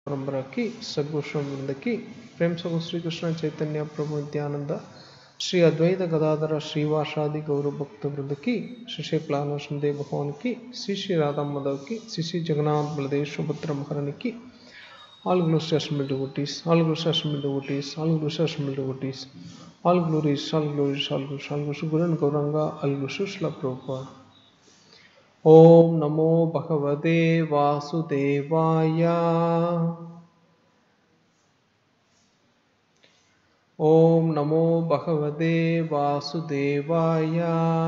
परंपरा की सद्गुरुश्रम वृंद की प्रेम सगो श्री कृष्ण चैतन्य प्रभु नित्यानंद श्री अद्वैत गदाधर श्रीवासादि गौरव भक्त वृंद की श्री श्री प्लानदेव भगवान की श्री श्री राधा माधव की श्री श्री जगन्नाथ बलदेव सुभद्र महारानी की all glories to assembled devotees, all glories to assembled devotees, all glories to assembled devotees, all glories, all glories, all glories, all glories to Guru and Gauranga, all glories to Srila Prabhupada. ॐ नमो भगवते वासुदेवाय ॐ नमो भगवते वासुदेवाय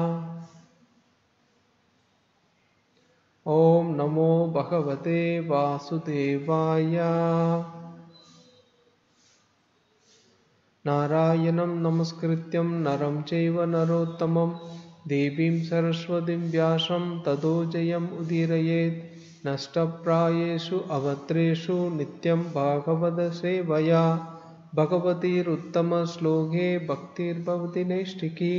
ॐ नमो भगवते वासुदेवाय नारायणं नमस्कृत्यं नरं चैव नरोत्तमं देवीं सरस्वतीं व्यासं ततो जयम् उदीरयेत् नष्टप्रायेषु अभद्रेषु नित्यं भागवतसेवया भगवतीरुत्तमश्लोके भक्तिर्भवति नैष्टिकी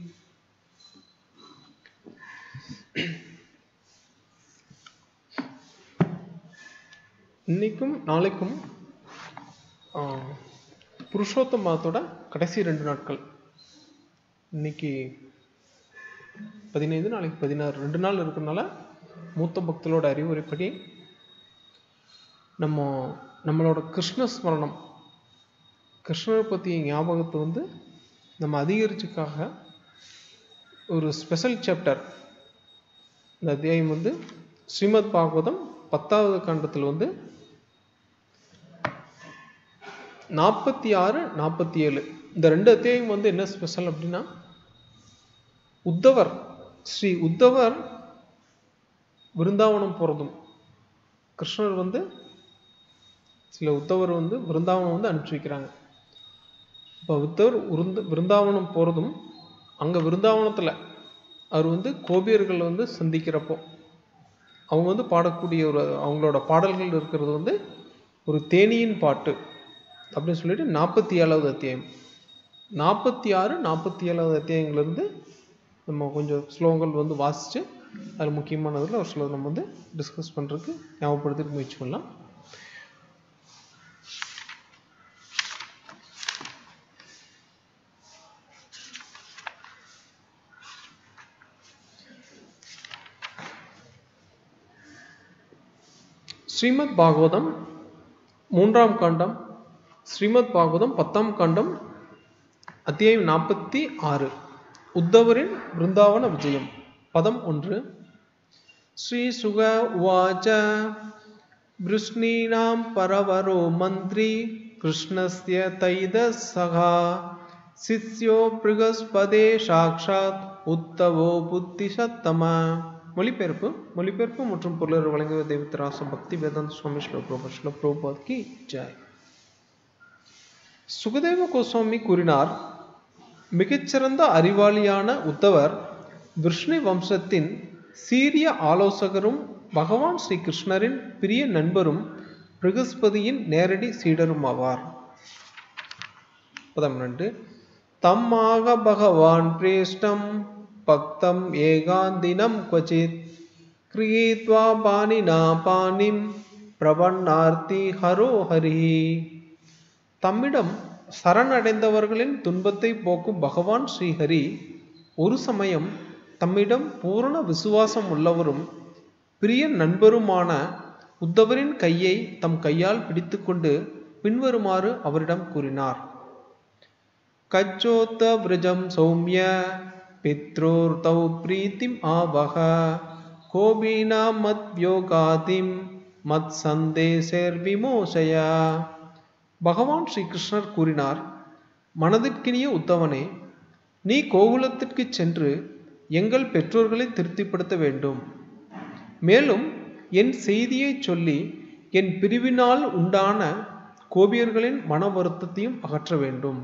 இன்னைக்கும் நாளைக்கும் ஆ, புருஷோத்தம் மாதத்தோட கடைசி ரெண்டு நாட்கள் இன்னைக்கு பதினைந்து நாளைக்கு பதினாறு ரெண்டு நாள் இருக்கிறனால மூத்த பக்தர்களோட அறிவுரைப்படி நம்ம நம்மளோட கிருஷ்ண ஸ்மரணம் கிருஷ்ணரை பற்றிய ஞாபகத்தை வந்து நம்ம அதிகரிச்சுக்காக ஒரு ஸ்பெஷல் சாப்டர் இந்த அத்தியாயம் வந்து ஸ்ரீமத் பாகவதம் பத்தாவது காண்டத்தில் வந்து நாற்பத்தி ஆறு நாற்பத்தி ஏழு இந்த ரெண்டு அத்தியாயம் வந்து என்ன ஸ்பெஷல் அப்படின்னா உத்தவர் ஸ்ரீ உத்தவர் விருந்தாவனம் போகிறதும் கிருஷ்ணர் வந்து சில உத்தவர் வந்து விருந்தாவனம் வந்து அனுப்பிச்சு வைக்கிறாங்க இப்போ உத்தவர் உருந்த விருந்தாவனம் போகிறதும் அங்கே விருந்தாவனத்தில் அவர் வந்து கோபியர்கள் வந்து சந்திக்கிறப்போ அவங்க வந்து பாடக்கூடிய ஒரு அவங்களோட பாடல்கள் இருக்கிறது வந்து ஒரு தேனியின் பாட்டு அப்படின்னு சொல்லிட்டு நாற்பத்தி ஏழாவது அத்தியாயம் நாற்பத்தி ஆறு நாற்பத்தி ஏழாவது அத்தியாயங்கள்லேருந்து நம்ம கொஞ்சம் ஸ்லோகங்கள் வந்து வாசித்து அதில் முக்கியமானதில் ஒரு சிலர் நம்ம வந்து டிஸ்கஸ் பண்ணுறதுக்கு ஞாபகப்படுத்துறதுக்கு முயற்சி பண்ணலாம் ஸ்ரீமத் பாகவதம் மூன்றாம் காண்டம் ஸ்ரீமத் பாகவதம் பத்தாம் காண்டம் அத்தியாயம் நாற்பத்தி ஆறு உத்தவரின் பிருந்தாவன விஜயம் பதம் ஒன்று ஸ்ரீ சுக உவாச்ச விருஷ்ணீனாம் பரவரோ மந்திரி கிருஷ்ணஸ்ய தைத சகா சிஷ்யோ பிருகஸ்பதே சாக்ஷாத் உத்தவோ புத்திசத்தம மொழிபெயர்ப்பு மொழிபெயர்ப்பு மற்றும் பொருளர் வழங்குவ தேவித்தராச பக்தி வேதாந்த சுவாமி ஸ்லோ பிரபா ஸ்லோ பிரபாத் கி ஜாய் சுகதேவ கோஸ்வாமி கூறினார் மிகச்சிறந்த அறிவாளியான உத்தவர் விஷ்ணு வம்சத்தின் சீரிய ஆலோசகரும் பகவான் ஸ்ரீ கிருஷ்ணரின் பிரிய நண்பரும் பிருகஸ்பதியின் நேரடி சீடரும் ஆவார் பதம் ரெண்டு தம்மாக பகவான் பிரேஷ்டம் பக்தம் ஏகாந்தினம் क्वचित् கிரகீத்வா பாணினா பாணிம் பிரபன்னார்த்தி ஹரோ ஹரி தம்மிடம் சரணடைந்தவர்களின் துன்பத்தை போக்கும் பகவான் ஸ்ரீஹரி ஒரு சமயம் தம்மிடம் பூரண விசுவாசம் உள்ளவரும் பிரிய நண்பருமான உத்தவரின் கையை தம் கையால் பிடித்துக்கொண்டு பின்வருமாறு அவரிடம் கூறினார் கச்சோத்த விரஜம் சௌமிய பித்ரோர்தௌ பிரீத்திம் ஆவக கோபீனா மத் யோகாதிம் மத் சந்தேசேர் விமோசய பகவான் ஸ்ரீ கிருஷ்ணர் கூறினார் மனதிற்கினிய உத்தவனே நீ கோகுலத்திற்கு சென்று எங்கள் பெற்றோர்களை திருப்திப்படுத்த வேண்டும் மேலும் என் செய்தியை சொல்லி என் பிரிவினால் உண்டான கோபியர்களின் மன வருத்தத்தையும் அகற்ற வேண்டும்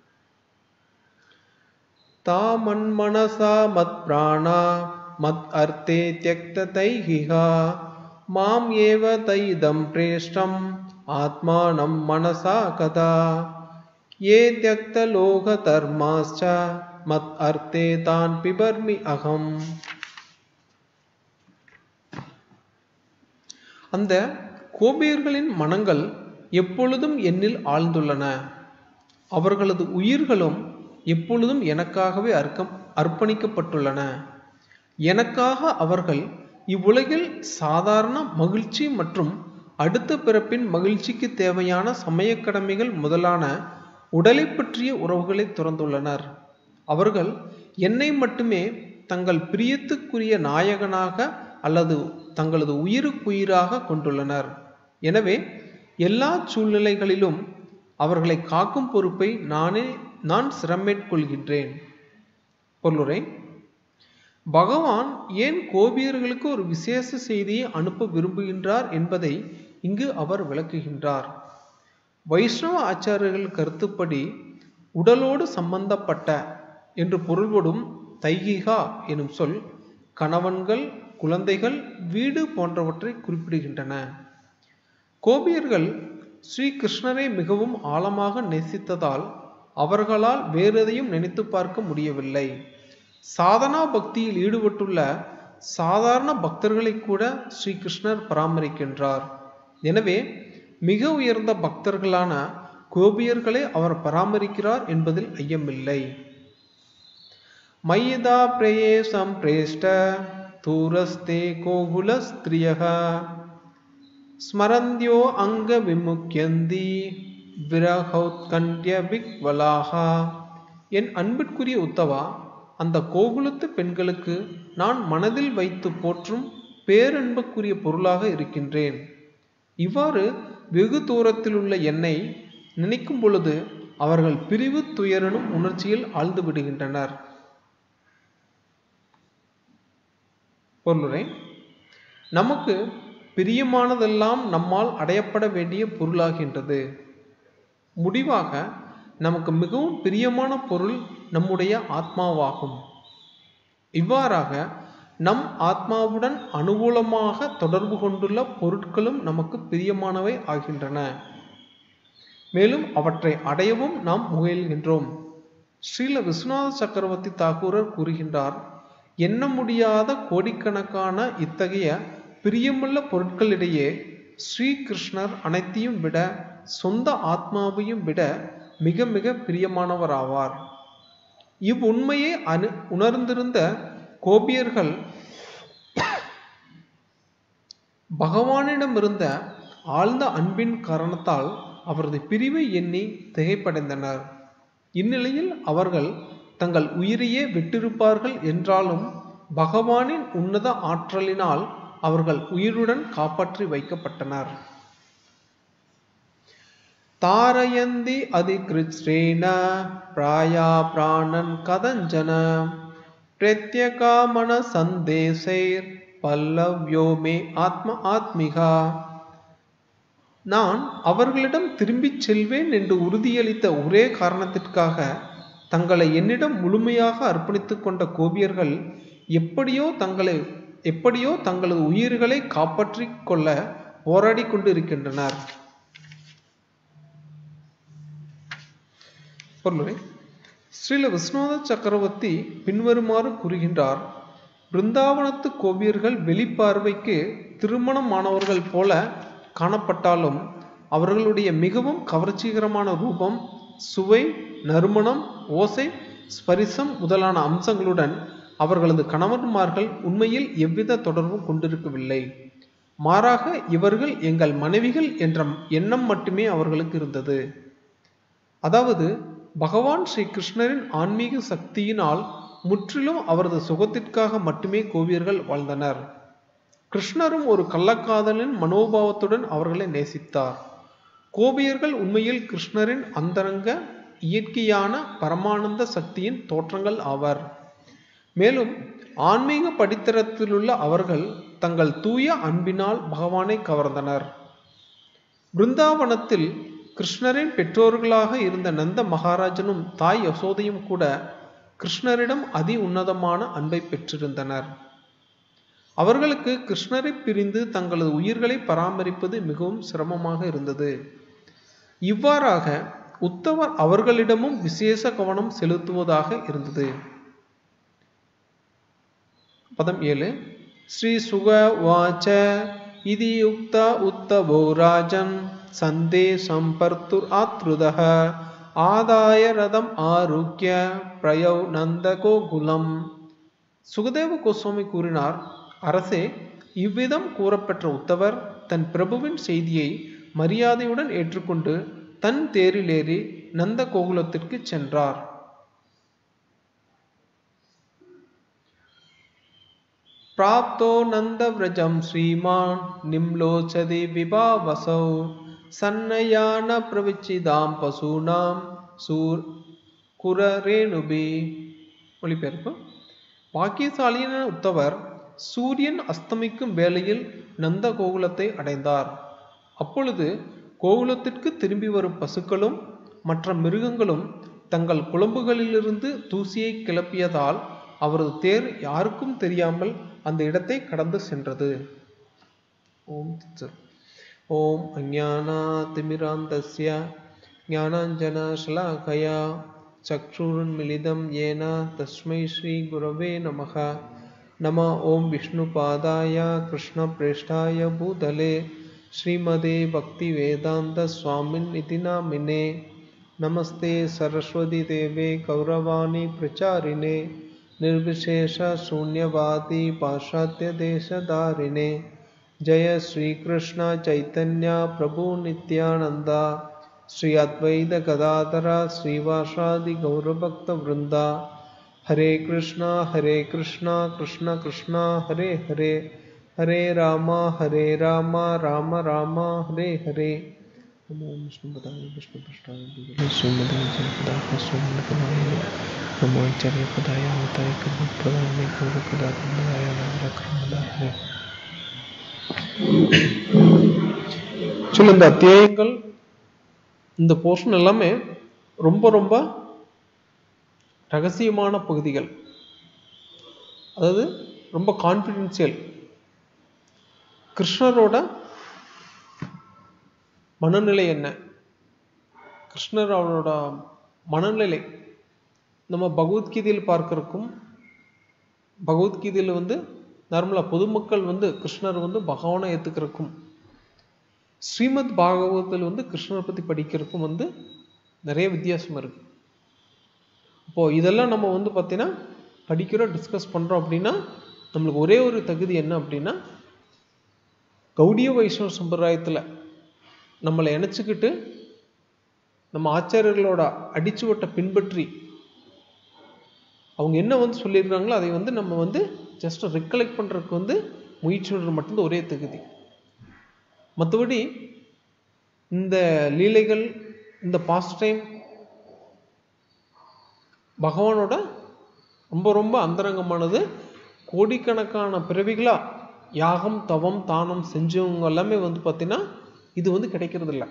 தாமன்மனசா மத் பிராணா மத் அர்த்தே தியக்த தைஹிகா மாம் ஏவ தைதம் பிரேஷ்டம் ஆத்மானம் மனசா கதா ये त्यक्तलोकधर्माश्च मत् अर्थे तान् पिबर्मि அகம் அந்த கோபியர்களின் மனங்கள் எப்பொழுதும் என்னில் ஆழ்ந்துள்ளன அவர்களது உயிர்களும் எப்பொழுதும் எனக்காகவே அர்க்கம் அர்ப்பணிக்கப்பட்டுள்ளன எனக்காக அவர்கள் இவ்வுலகில் சாதாரண மகிழ்ச்சி மற்றும் அடுத்த பிறப்பின் மகிழ்ச்சிக்கு தேவையான சமயக் கடமைகள் முதலான உடலை பற்றிய உறவுகளை துறந்துள்ளனர் அவர்கள் என்னை மட்டுமே தங்கள் பிரியத்துக்குரிய நாயகனாக அல்லது தங்களது உயிருக்குயிராக கொண்டுள்ளனர் எனவே எல்லா சூழ்நிலைகளிலும் அவர்களை காக்கும் பொறுப்பை நானே நான் சிரமேற்கொள்கின்றேன் பொருளுரை பகவான் ஏன் கோபியர்களுக்கு ஒரு விசேஷ செய்தியை அனுப்ப விரும்புகின்றார் என்பதை இங்கு அவர் விளக்குகின்றார் வைஷ்ணவ ஆச்சாரியர்கள் கருத்துப்படி உடலோடு சம்பந்தப்பட்ட என்று பொருள்படும் தைகிகா எனும் சொல் கணவன்கள் குழந்தைகள் வீடு போன்றவற்றை குறிப்பிடுகின்றன கோபியர்கள் ஸ்ரீ கிருஷ்ணரை மிகவும் ஆழமாக நேசித்ததால் அவர்களால் வேறெதையும் நினைத்து பார்க்க முடியவில்லை சாதனா பக்தியில் ஈடுபட்டுள்ள சாதாரண பக்தர்களை கூட ஸ்ரீ கிருஷ்ணர் பராமரிக்கின்றார் எனவே மிக உயர்ந்த பக்தர்களான கோபியர்களை அவர் பராமரிக்கிறார் என்பதில் ஐயமில்லை மையதா பிரேயே சம்பிரேஷ்ட தூரஸ்தே கோகுல ஸ்திரியக ஸ்மரந்தியோ அங்க விமுக்கியந்தி விரகௌத்கண்ட்ய விக்வலாகா என் அன்பிற்குரிய உத்தவா அந்த கோகுலத்து பெண்களுக்கு நான் மனதில் வைத்து போற்றும் பேரன்புக்குரிய பொருளாக இருக்கின்றேன் இவ்வாறு வெகு தூரத்தில் உள்ள என்னை நினைக்கும் பொழுது அவர்கள் பிரிவு துயரனும் உணர்ச்சியில் ஆழ்ந்து விடுகின்றனர் பொருளுரை நமக்கு பிரியமானதெல்லாம் நம்மால் அடையப்பட வேண்டிய பொருளாகின்றது முடிவாக நமக்கு மிகவும் பிரியமான பொருள் நம்முடைய ஆத்மாவாகும் இவ்வாறாக நம் ஆத்மாவுடன் அனுகூலமாக தொடர்பு கொண்டுள்ள பொருட்களும் நமக்கு பிரியமானவை ஆகின்றன மேலும் அவற்றை அடையவும் நாம் முயல்கின்றோம் ஸ்ரீல விஸ்வநாத சக்கரவர்த்தி தாக்கூரர் கூறுகின்றார் எண்ண முடியாத கோடிக்கணக்கான இத்தகைய பிரியமுள்ள பொருட்களிடையே ஸ்ரீ கிருஷ்ணர் அனைத்தையும் விட சொந்த ஆத்மாவையும் விட மிக மிக பிரியமானவராவார் இவ்வுண்மையை அனு உணர்ந்திருந்த கோபியர்கள் பகவானிடமிருந்த ஆழ்ந்த அன்பின் காரணத்தால் அவரது பிரிவை எண்ணி திகைப்படைந்தனர் இந்நிலையில் அவர்கள் தங்கள் உயிரையே விட்டிருப்பார்கள் என்றாலும் பகவானின் உன்னத ஆற்றலினால் அவர்கள் உயிருடன் காப்பாற்றி வைக்கப்பட்டனர் தாரயந்தி அதிகிருச்ரேண பிராயா பிராணன் கதஞ்சன பிரத்யகாமன சந்தேசைர் பல்லவ்யோமே ஆத்ம ஆத்மிகா நான் அவர்களிடம் திரும்பிச் செல்வேன் என்று உறுதியளித்த ஒரே காரணத்திற்காக தங்களை என்னிடம் முழுமையாக அர்ப்பணித்துக் கொண்ட கோபியர்கள் எப்படியோ தங்களை எப்படியோ தங்களது உயிர்களை காப்பாற்றிக் கொள்ள போராடி கொண்டு இருக்கின்றனர் பொருளுரை ஸ்ரீல விஸ்வநாத சக்கரவர்த்தி பின்வருமாறு கூறுகின்றார் பிருந்தாவனத்து கோபியர்கள் வெளிப்பார்வைக்கு திருமணமானவர்கள் போல காணப்பட்டாலும் அவர்களுடைய மிகவும் கவர்ச்சிகரமான ரூபம் சுவை நறுமணம் ஓசை ஸ்பரிசம் முதலான அம்சங்களுடன் அவர்களது கணவன்மார்கள் உண்மையில் எவ்வித தொடர்பும் கொண்டிருக்கவில்லை மாறாக இவர்கள் எங்கள் மனைவிகள் என்ற எண்ணம் மட்டுமே அவர்களுக்கு இருந்தது அதாவது பகவான் ஸ்ரீ கிருஷ்ணரின் ஆன்மீக சக்தியினால் முற்றிலும் அவரது சுகத்திற்காக மட்டுமே கோவியர்கள் வாழ்ந்தனர் கிருஷ்ணரும் ஒரு கள்ளக்காதலின் மனோபாவத்துடன் அவர்களை நேசித்தார் கோபியர்கள் உண்மையில் கிருஷ்ணரின் அந்தரங்க இயற்கையான பரமானந்த சக்தியின் தோற்றங்கள் ஆவர் மேலும் ஆன்மீக படித்தரத்திலுள்ள அவர்கள் தங்கள் தூய அன்பினால் பகவானை கவர்ந்தனர் பிருந்தாவனத்தில் கிருஷ்ணரின் பெற்றோர்களாக இருந்த நந்த மகாராஜனும் தாய் யசோதையும் கூட கிருஷ்ணரிடம் அதி உன்னதமான அன்பை பெற்றிருந்தனர் அவர்களுக்கு கிருஷ்ணரை பிரிந்து தங்களது உயிர்களை பராமரிப்பது மிகவும் சிரமமாக இருந்தது இவ்வாறாக உத்தவர் அவர்களிடமும் விசேஷ கவனம் செலுத்துவதாக இருந்தது பதம் ஏழு ஸ்ரீ சுக வாச்ச इति युक्त उत्तवो राजन् सन्देशं पर्तुर् आत्रुदः ஆதாய ரதம் ஆருக்கிய பிரயௌ நந்த கோகுலம் சுகதேவ கோஸ்வாமி கூறினார் அரசே இவ்விதம் கூறப்பெற்ற உத்தவர் தன் பிரபுவின் செய்தியை மரியாதையுடன் ஏற்றுக்கொண்டு தன் தேரிலேறி நந்த கோகுலத்திற்கு சென்றார் प्राप्तो नन्दव्रजं श्रीमान् निम्लोचति विभावसौ सन्नयान प्रविचिदां पशूनां सूर குரரேணுபி மொழிபெயர்ப்பு பாக்கியசாலியான உத்தவர் சூரியன் அஸ்தமிக்கும் வேளையில் நந்த கோகுலத்தை அடைந்தார் அப்பொழுது கோகுலத்திற்கு திரும்பி வரும் பசுக்களும் மற்ற மிருகங்களும் தங்கள் குழம்புகளிலிருந்து தூசியை கிளப்பியதால் அவரது தேர் யாருக்கும் தெரியாமல் அந்த இடத்தை கடந்து சென்றது ஓம் தத்சத். ஓம் அஜானாதிமிராந்தஸ்ய ஞானாஞ்சனசலாகயா சக்ஷுருன்மிலிதம் ஏன தஸ்மை ஸ்ரீ குரவே நமः நம ஓம் விஷ்ணுபாதாய கிருஷ்ணபிரேஷ்டாய பூதலே ஸ்ரீமதே பக்திவேதாந்த சுவாமின் இதி நாமினே नमस्ते सरस्वती देवे गौरवाणी प्रचारिणे निर्विशेष शून्यवादी पाश्चात्य देशधारिणे जय श्री कृष्ण चैतन्य प्रभु नित्यानंद श्री अद्वैत गदाधर श्रीवासादि गौरभक्त वृंदा हरे कृष्णा हरे कृष्णा कृष्ण कृष्णा हरे हरे हरे राम हरे राम राम राम हरे हरे नमो विष्णुपदाय विष्णुपृष्ठाय भूतले श्रीमदे जयपदाय श्रीमन्पदाय नमो आचार्यपदाय अमृताय कल्पप्रदाय गौरपदाय नवरक्रमदाय சொல்ல இந்த அத்தியாயங்கள் இந்த போர்ஷன் எல்லாமே ரொம்ப ரொம்ப ரகசியமான பகுதிகள் அதாவது ரொம்ப கான்ஃபிடென்சியல் கிருஷ்ணரோட மனநிலை என்ன கிருஷ்ணர் அவரோட மனநிலை நம்ம பகவத்கீதையில் பார்க்கறக்கும் பகவத்கீதையில் வந்து நார்மலாக பொதுமக்கள் வந்து கிருஷ்ணர் வந்து பகவானை ஏற்றுக்கிறக்கும் ஸ்ரீமத் பாகவதத்தில் வந்து கிருஷ்ணரை பற்றி படிக்கிறதுக்கும் வந்து நிறைய வித்தியாசம் இருக்கு இப்போ இதெல்லாம் நம்ம வந்து பார்த்தீங்கன்னா படிக்கிறோம் டிஸ்கஸ் பண்ணுறோம் அப்படின்னா நம்மளுக்கு ஒரே ஒரு தகுதி என்ன அப்படின்னா கௌடிய வைஷ்ணவ சம்பிரதாயத்தில் நம்மளை இணைச்சிக்கிட்டு நம்ம ஆச்சாரியர்களோட அடிச்சுவட்டை பின்பற்றி அவங்க என்ன வந்து சொல்லியிருக்காங்களோ அதை வந்து நம்ம வந்து ஜஸ்ட் ரிகலெக்ட் பண்ணுறதுக்கு வந்து முயற்சி பண்ணுறது மட்டும்தான் ஒரே தகுதி மற்றபடி இந்த லீலைகள் இந்த பாஸ்ட் டைம் பகவானோட ரொம்ப ரொம்ப அந்தரங்கமானது கோடிக்கணக்கான பிறவிகளா யாகம் தவம் தானம் செஞ்சவங்க எல்லாமே வந்து பார்த்தீங்கன்னா இது வந்து கிடைக்கிறது இல்லை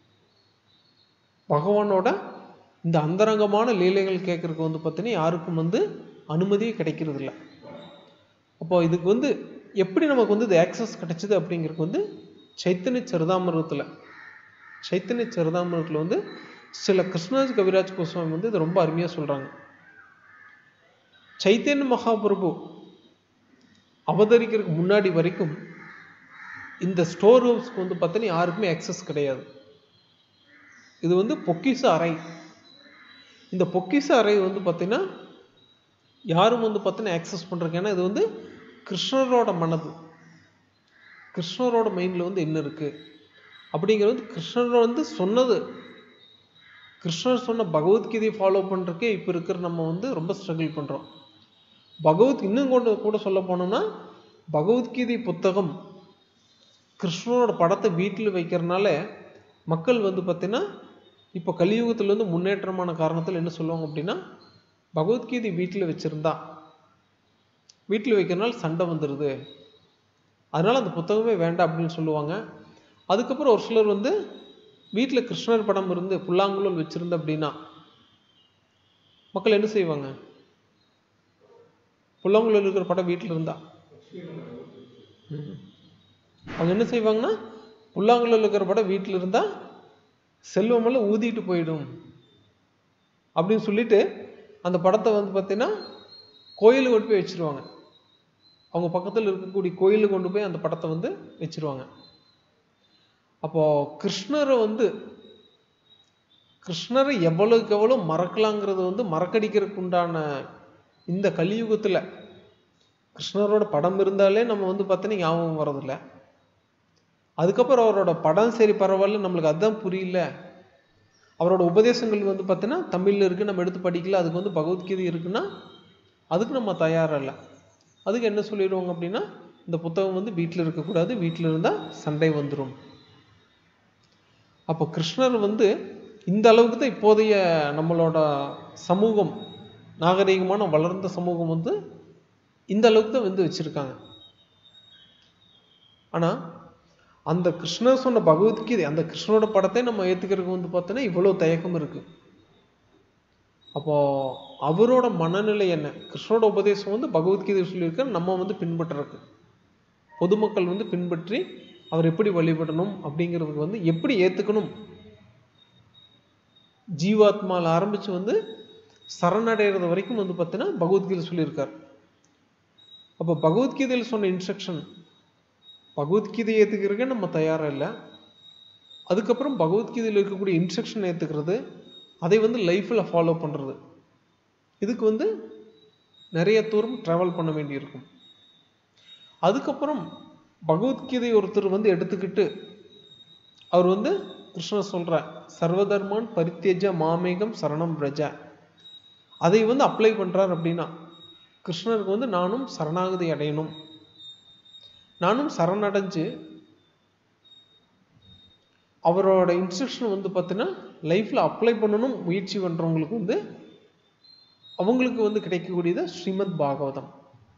பகவானோட இந்த அந்தரங்கமான லீலைகள் கேட்கறதுக்கு வந்து பார்த்தீங்கன்னா யாருக்கும் வந்து அனுமதியே கிடைக்கிறது இல்லை அப்போ இதுக்கு வந்து எப்படி நமக்கு வந்து இது ஆக்சஸ் கிடைச்சது அப்படிங்கிறது வந்து சைத்தன்ய சரிதாமிரத்தில் சைத்தன்ய சரிதாமிரத்தில் வந்து சில கிருஷ்ணராஜ் கவிராஜ் கோஸ்வாமி வந்து இது ரொம்ப அருமையாக சொல்கிறாங்க சைத்தன்ய மகாபிரபு அவதரிக்கிறதுக்கு முன்னாடி வரைக்கும் இந்த ஸ்டோர் ஹவுஸ்க்கு வந்து பார்த்தீங்கன்னா யாருக்குமே ஆக்சஸ் கிடையாது இது வந்து பொக்கிச அறை இந்த பொக்கிச அறை வந்து பார்த்தீங்கன்னா யாரும் வந்து பார்த்தீங்கன்னா ஆக்சஸ் பண்ணுறதுக்கு ஏன்னா இது வந்து கிருஷ்ணரோட மனது கிருஷ்ணரோட மைண்டில் வந்து என்ன இருக்குது அப்படிங்கிறது வந்து கிருஷ்ணர் வந்து சொன்னது கிருஷ்ணர் சொன்ன பகவத்கீதையை ஃபாலோ பண்ணுறதுக்கே இப்போ இருக்கிற நம்ம வந்து ரொம்ப ஸ்ட்ரகிள் பண்ணுறோம் பகவத் இன்னும் கொண்டு கூட சொல்ல போனோம்னா பகவத்கீதை புத்தகம் கிருஷ்ணனோட படத்தை வீட்டில் வைக்கிறனால மக்கள் வந்து பார்த்தீங்கன்னா இப்போ கலியுகத்தில் வந்து முன்னேற்றமான காரணத்தில் என்ன சொல்லுவாங்க அப்படின்னா பகவத்கீதை வீட்டில் வச்சுருந்தா வீட்டில் வைக்கிறனால சண்டை வந்துடுது அதனால் அந்த புத்தகமே வேண்டாம் அப்படின்னு சொல்லுவாங்க அதுக்கப்புறம் ஒரு சிலர் வந்து வீட்டில் கிருஷ்ணர் படம் இருந்து புல்லாங்குழல் வச்சுருந்த அப்படின்னா மக்கள் என்ன செய்வாங்க புல்லாங்குழல் இருக்கிற படம் வீட்டில் இருந்தா ம். அவங்க என்ன செய்வாங்கன்னா புல்லாங்குழல் இருக்கிற படம் வீட்டில் இருந்தா செல்வமெல்லாம் ஊதிட்டு போயிடும் அப்படின்னு சொல்லிட்டு அந்த படத்தை வந்து பார்த்தீங்கன்னா கோயிலுக்கு கொண்டு போய் வச்சிருவாங்க அவங்க பக்கத்தில் இருக்கக்கூடிய கோயிலுக்கு கொண்டு போய் அந்த படத்தை வந்து வச்சிருவாங்க அப்போ கிருஷ்ணரை வந்து கிருஷ்ணரை எவ்வளவுக்கு எவ்வளோ மறக்கலாங்கிறது வந்து மறக்கடிக்கிறதுக்கு உண்டான இந்த கலியுகத்தில் கிருஷ்ணரோட படம் இருந்தாலே நம்ம வந்து பார்த்தீங்கன்னா ஞாபகம் வரதில்ல அதுக்கப்புறம் அவரோட படம் சரி பரவாயில்ல நம்மளுக்கு அதுதான் புரியல அவரோட உபதேசங்கள் வந்து பார்த்தீங்கன்னா தமிழில் இருக்குது நம்ம எடுத்து படிக்கல அதுக்கு வந்து பகவத்கீதை இருக்குன்னா அதுக்கு நம்ம தயாராக இல்லை அதுக்கு என்ன சொல்லிடுவாங்க அப்படின்னா இந்த புத்தகம் வந்து வீட்டில் இருக்கக்கூடாது வீட்டில் இருந்தால் சண்டை வந்துடும் அப்போ கிருஷ்ணர் வந்து இந்த அளவுக்கு தான் இப்போதைய நம்மளோட சமூகம் நாகரீகமான வளர்ந்த சமூகம் வந்து இந்த அளவுக்கு தான் வந்து வச்சுருக்காங்க ஆனால் அந்த கிருஷ்ணர் சொன்ன பகவத்கீதை அந்த கிருஷ்ணனோட படத்தை நம்ம ஏற்றுக்கிறதுக்கு வந்து பார்த்தோன்னா இவ்வளோ தயக்கம் இருக்குது அப்போ அவரோட மனநிலை என்ன கிருஷ்ணனோட உபதேசம் வந்து பகவத்கீதை சொல்லியிருக்க நம்ம வந்து பின்பற்றுறதுக்கு பொதுமக்கள் வந்து பின்பற்றி அவர் எப்படி வழிபடணும் அப்படிங்கிறதுக்கு வந்து எப்படி ஏற்றுக்கணும் ஜீவாத்மாவில் ஆரம்பித்து வந்து சரணடைகிறது வரைக்கும் வந்து பார்த்தீங்கன்னா பகவத்கீதை சொல்லியிருக்கார் அப்போ பகவத்கீதையில் சொன்ன இன்ஸ்ட்ரக்ஷன் பகவத்கீதையை ஏற்றுக்கிறதுக்கே நம்ம தயாராக இல்லை அதுக்கப்புறம் பகவத்கீதையில் இருக்கக்கூடிய இன்ஸ்ட்ரக்ஷன் ஏற்றுக்கிறது அதை வந்து லைஃப்பில் ஃபாலோ பண்ணுறது இதுக்கு வந்து நிறைய தூரம் ட்ராவல் பண்ண வேண்டியிருக்கும் அதுக்கப்புறம் பகவத்கீதை ஒருத்தர் வந்து எடுத்துக்கிட்டு அவர் வந்து கிருஷ்ணர் சொல்ற சர்வதர்மான் பரித்தேஜ மாமேகம் சரணம் பிரஜ அதை வந்து அப்ளை பண்றார் அப்படின்னா கிருஷ்ணருக்கு வந்து நானும் சரணாகதி அடையணும் நானும் சரணடைஞ்சு அவரோட இன்ஸ்ட்ரக்ஷன் வந்து பார்த்தீங்கன்னா லைஃப்பில் அப்ளை பண்ணணும் முயற்சி பண்ணுறவங்களுக்கு வந்து அவங்களுக்கு வந்து கிடைக்கக்கூடியது ஸ்ரீமத் பாகவதம்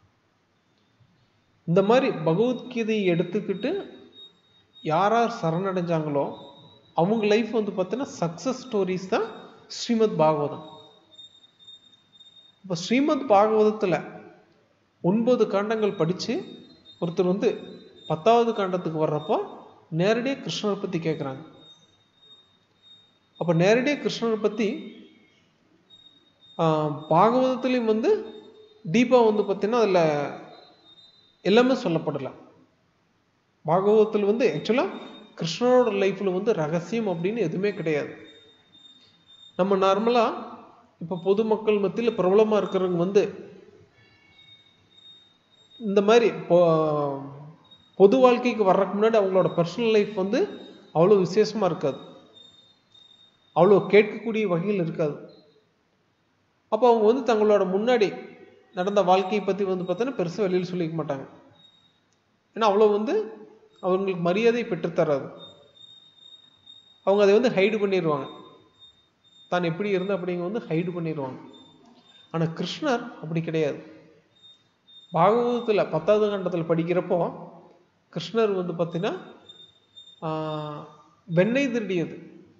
இந்த மாதிரி பகவத்கீதையை எடுத்துக்கிட்டு யார் யார் சரணடைஞ்சாங்களோ அவங்க லைஃப் வந்து பார்த்தீங்கன்னா சக்ஸஸ் ஸ்டோரிஸ் தான் ஸ்ரீமத் பாகவதம் இப்போ ஸ்ரீமத் பாகவதத்தில் ஒன்பது காண்டங்கள் படித்து ஒருத்தர் வந்து பத்தாவது காண்டத்துக்கு வர்றப்போ நேரடியாக கிருஷ்ணரை பற்றி கேட்குறாங்க அப்போ நேரடியாக கிருஷ்ணரை பற்றி பாகவதத்துலேயும் வந்து டீப்பாக வந்து பார்த்தீங்கன்னா அதில் எல்லாமே சொல்லப்படலை பாகவதத்தில் வந்து ஆக்சுவலாக கிருஷ்ணனோட லைஃப்பில் வந்து ரகசியம் அப்படின்னு எதுவுமே கிடையாது நம்ம நார்மலாக இப்போ பொதுமக்கள் மத்தியில் பிரபலமாக இருக்கிறவங்க வந்து இந்த மாதிரி பொது வாழ்க்கைக்கு வர்றதுக்கு முன்னாடி அவங்களோட பர்சனல் லைஃப் வந்து அவ்வளோ விசேஷமாக இருக்காது அவ்வளோ கேட்கக்கூடிய வகையில் இருக்காது அப்போ அவங்க வந்து தங்களோட முன்னாடி நடந்த வாழ்க்கையை பற்றி வந்து பார்த்தோன்னா பெருசாக வெளியில் சொல்லிக்க மாட்டாங்க ஏன்னா அவ்வளோ வந்து அவங்களுக்கு மரியாதை பெற்றுத்தராது அவங்க அதை வந்து ஹைடு பண்ணிடுவாங்க தான் எப்படி இருந்து அப்படிங்க வந்து ஹைடு பண்ணிடுவாங்க ஆனால் கிருஷ்ணர் அப்படி கிடையாது பாகவதத்தில் பத்தாவது கண்டத்தில் படிக்கிறப்போ கிருஷ்ணர் வந்து பார்த்தீங்கன்னா வெண்ணெய் திருடியது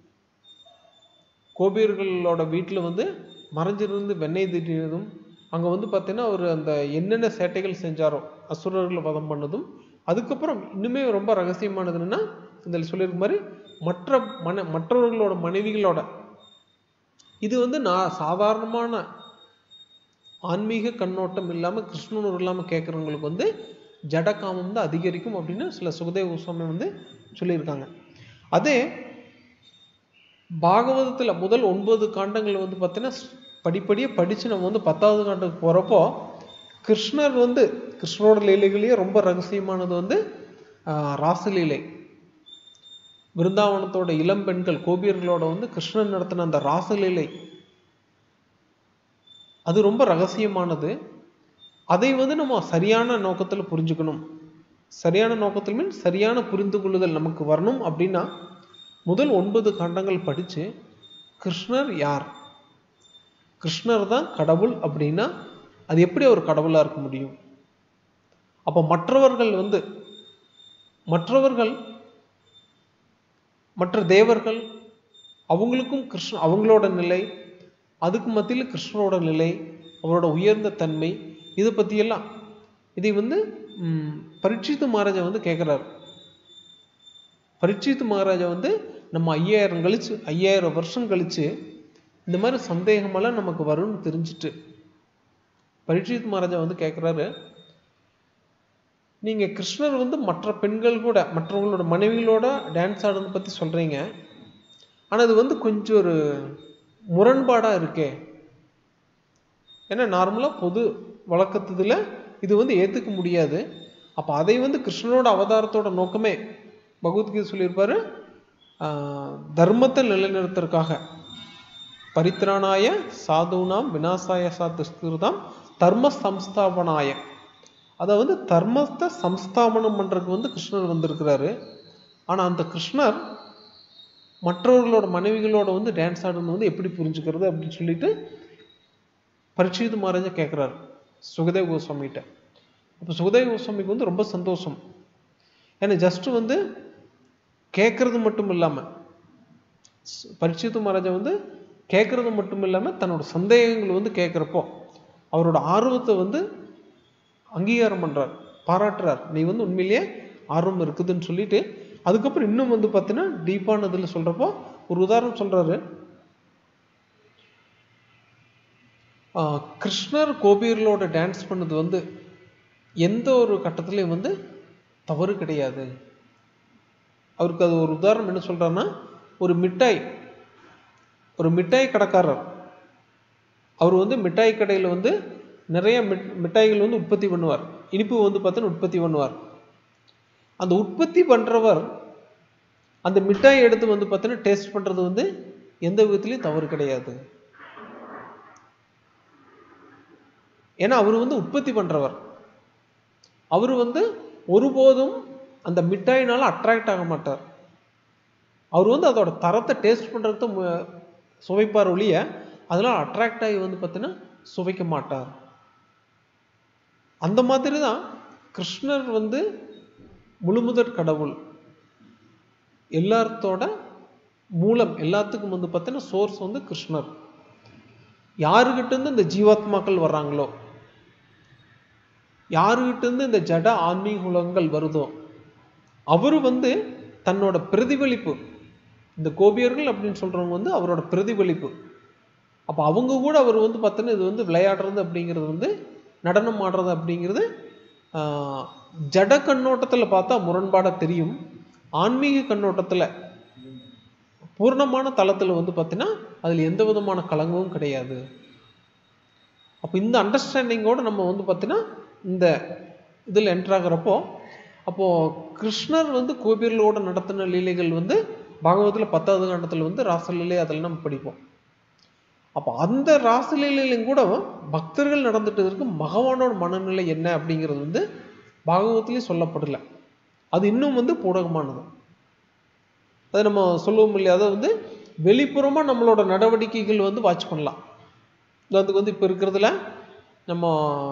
கோபியர்களோட வீட்டில் வந்து மறைஞ்சிருந்து வெண்ணெய் திருடியதும் அங்கே வந்து பார்த்தீங்கன்னா அவர் அந்த என்னென்ன சேட்டைகள் செஞ்சாரோ அசுரர்களை வதம் பண்ணதும் அதுக்கப்புறம் இன்னுமே ரொம்ப ரகசியமானது என்னன்னா இதில் சொல்லியிருக்க மாதிரி மற்ற மன மற்றவர்களோட மனைவிகளோட இது வந்து நான் சாதாரணமான ஆன்மீக கண்ணோட்டம் இல்லாமல் கிருஷ்ணனூர் இல்லாமல் கேட்குறவங்களுக்கு வந்து ஜடகாமம் தான் அதிகரிக்கும் அப்படின்னு சில சுகதேவ கோஸ்வாமி வந்து சொல்லியிருக்காங்க அதே பாகவதத்தில் முதல் ஒன்பது காண்டங்கள் வந்து பார்த்தீங்கன்னா படிப்படியாக படித்து நம்ம வந்து பத்தாவது காண்டத்துக்கு போகிறப்போ கிருஷ்ணர் வந்து கிருஷ்ணரோட லீலைகளையே ரொம்ப ரகசியமானது வந்து ராசலீலை விருந்தாவனத்தோட இளம் பெண்கள் கோபியர்களோட வந்து கிருஷ்ணன் நடத்தின அந்த ராசலீலை அது ரொம்ப ரகசியமானது அதை வந்து நம்ம சரியான நோக்கத்தில் புரிஞ்சுக்கணும் சரியான நோக்கத்தில் மீன் சரியான புரிந்து கொள்ளுதல் நமக்கு வரணும் அப்படின்னா முதல் ஒன்பது காண்டங்கள் படித்து கிருஷ்ணர் யார் கிருஷ்ணர் தான் கடவுள் அப்படின்னா அது எப்படி ஒரு கடவுளாக இருக்க முடியும் அப்போ மற்றவர்கள் வந்து மற்றவர்கள் மற்ற தேவர்கள் அவங்களுக்கும் கிருஷ்ண அவங்களோட நிலை அதுக்கு மத்தியில் கிருஷ்ணரோட நிலை அவரோட உயர்ந்த தன்மை இதை பற்றியெல்லாம் இதை வந்து பரீட்சித்து மகாராஜா வந்து கேட்குறாரு பரீட்சித்து மகாராஜா வந்து நம்ம ஐயாயிரம் கழிச்சு ஐயாயிரம் வருஷம் கழிச்சு இந்த மாதிரி சந்தேகமெல்லாம் நமக்கு வரும்னு தெரிஞ்சுட்டு பரீட்சித் மகாராஜா வந்து கேட்குறாரு நீங்கள் கிருஷ்ணர் வந்து மற்ற பெண்கள் கூட மற்றவங்களோட மனைவிகளோட டான்ஸ் ஆடுறதை பற்றி சொல்கிறீங்க ஆனால் அது வந்து கொஞ்சம் ஒரு முரண்பாடாக இருக்கே ஏன்னா நார்மலாக பொது வழக்கத்துல இது வந்து ஏற்றுக்க முடியாது அப்போ அதை வந்து கிருஷ்ணனோட அவதாரத்தோட நோக்கமே பகவத்கீதை சொல்லியிருப்பாரு ஆஹ், தர்மத்தை நிலைநிறுத்துறதுக்காக பரித்ராணாய சாதுனாம் விநாசாய சாத்துஸ்கிருதாம் தர்ம சம்ஸ்தாபனாய அதை வந்து தர்மத்தை சம்ஸ்தாபனம் பண்ணுறதுக்கு வந்து கிருஷ்ணர் வந்திருக்கிறாரு ஆனால் அந்த கிருஷ்ணர் மற்றவர்களோட மனைவிகளோட வந்து டான்ஸ் ஆடுறது வந்து எப்படி புரிஞ்சுக்கிறது அப்படின்னு சொல்லிட்டு பரீட்சித்து மகாராஜா கேட்குறாரு சுகதேவ கோஸ்வாமிகிட்ட அப்போ சுகதேவ கோஸ்வாமிக்கு வந்து ரொம்ப சந்தோஷம் ஏன்னா ஜஸ்ட் வந்து கேட்கறது மட்டும் இல்லாமல் பரீட்சித்து மகாராஜா வந்து கேட்கறது மட்டும் இல்லாமல் தன்னோட சந்தேகங்கள் வந்து கேட்குறப்போ அவரோட ஆர்வத்தை வந்து அங்கீகாரம் பண்றார் பாராட்டுறார் நீ வந்து உண்மையிலேயே ஆர்வம் இருக்குதுன்னு சொல்லிட்டு அதுக்கப்புறம் இன்னும் வந்து பார்த்தீங்கன்னா டீப்பான இதில் சொல்றப்போ ஒரு உதாரணம் சொல்றாரு ஆஹ் கிருஷ்ணர் கோபியர்களோட டான்ஸ் பண்ணது வந்து எந்த ஒரு கட்டத்துலையும் வந்து தவறு கிடையாது அவருக்கு அது ஒரு உதாரணம் என்ன சொல்றாருன்னா ஒரு மிட்டாய் ஒரு மிட்டாய் கடைக்காரர் அவர் வந்து மிட்டாய் கடையில் வந்து நிறைய மிட் மிட்டாய்கள் வந்து உற்பத்தி பண்ணுவார் இனிப்பு வந்து பார்த்தீங்கன்னா உற்பத்தி பண்ணுவார் அந்த உற்பத்தி பண்ணுறவர் அந்த மிட்டாய் எடுத்து வந்து பார்த்தீங்கன்னா டேஸ்ட் பண்ணுறது வந்து எந்த விதத்துலையும் தவறு கிடையாது ஏன்னா அவர் வந்து உற்பத்தி பண்ணுறவர் அவர் வந்து ஒருபோதும் அந்த மிட்டாயினால அட்ராக்ட் ஆக மாட்டார் அவர் வந்து அதோட தரத்தை டேஸ்ட் பண்ணுறதுக்கு மு- சுவைப்பார் ஒழிய அதனால் அட்ராக்ட் ஆகி வந்து பார்த்தீங்கன்னா சுவைக்க மாட்டார் அந்த மாதிரி தான் கிருஷ்ணர் வந்து முழுமுதற் கடவுள் எல்லாத்தோட மூலம் எல்லாத்துக்கும் வந்து பார்த்தீங்கன்னா சோர்ஸ் வந்து கிருஷ்ணர் யாருகிட்ட இருந்து இந்த ஜீவாத்மாக்கள் வர்றாங்களோ யாருகிட்ட இருந்து இந்த ஜட ஆன்மீக உலகங்கள் வருதோ அவர் வந்து தன்னோட பிரதிபலிப்பு இந்த கோபியர்கள் அப்படின்னு சொல்றவங்க வந்து அவரோட பிரதிபலிப்பு அப்போ அவங்க கூட அவர் வந்து பார்த்தீங்கன்னா இது வந்து விளையாடுறது அப்படிங்கிறது வந்து நடனம் ஆடுறது அப்படிங்கிறது ஆஹ், ஜட கண்ணோட்டத்தில் பார்த்தா முரண்பாடாக தெரியும் ஆன்மீக கண்ணோட்டத்தில் பூர்ணமான தளத்தில் வந்து பார்த்தீங்கன்னா அதில் எந்த விதமான கலங்கமும் கிடையாது அப்போ இந்த அண்டர்ஸ்டாண்டிங்கோட நம்ம வந்து பார்த்தீங்கன்னா இந்த இதில் என்டர் ஆகுறப்போ அப்போது கிருஷ்ணர் வந்து கோபியர்களோட நடத்தின லீலைகள் வந்து பாகவத்தில் பத்தாவது காண்டத்தில் வந்து ராசலீலை அதில் நம்ம படிப்போம் அப்போ அந்த ராசலீலையிலும் கூட பக்தர்கள் நடந்துட்டு இருக்கு பகவானோட மனநிலை என்ன அப்படிங்கிறது வந்து பாகவத்திலே சொல்லப்படலை அது இன்னும் வந்து பூடகமானது அதை நம்ம சொல்லுவோம் இல்லையா அதை வந்து வெளிப்புறமாக நம்மளோட நடவடிக்கைகள் வந்து வாட்ச் பண்ணலாம் அதுக்கு வந்து இப்போ இருக்கிறதுல நம்ம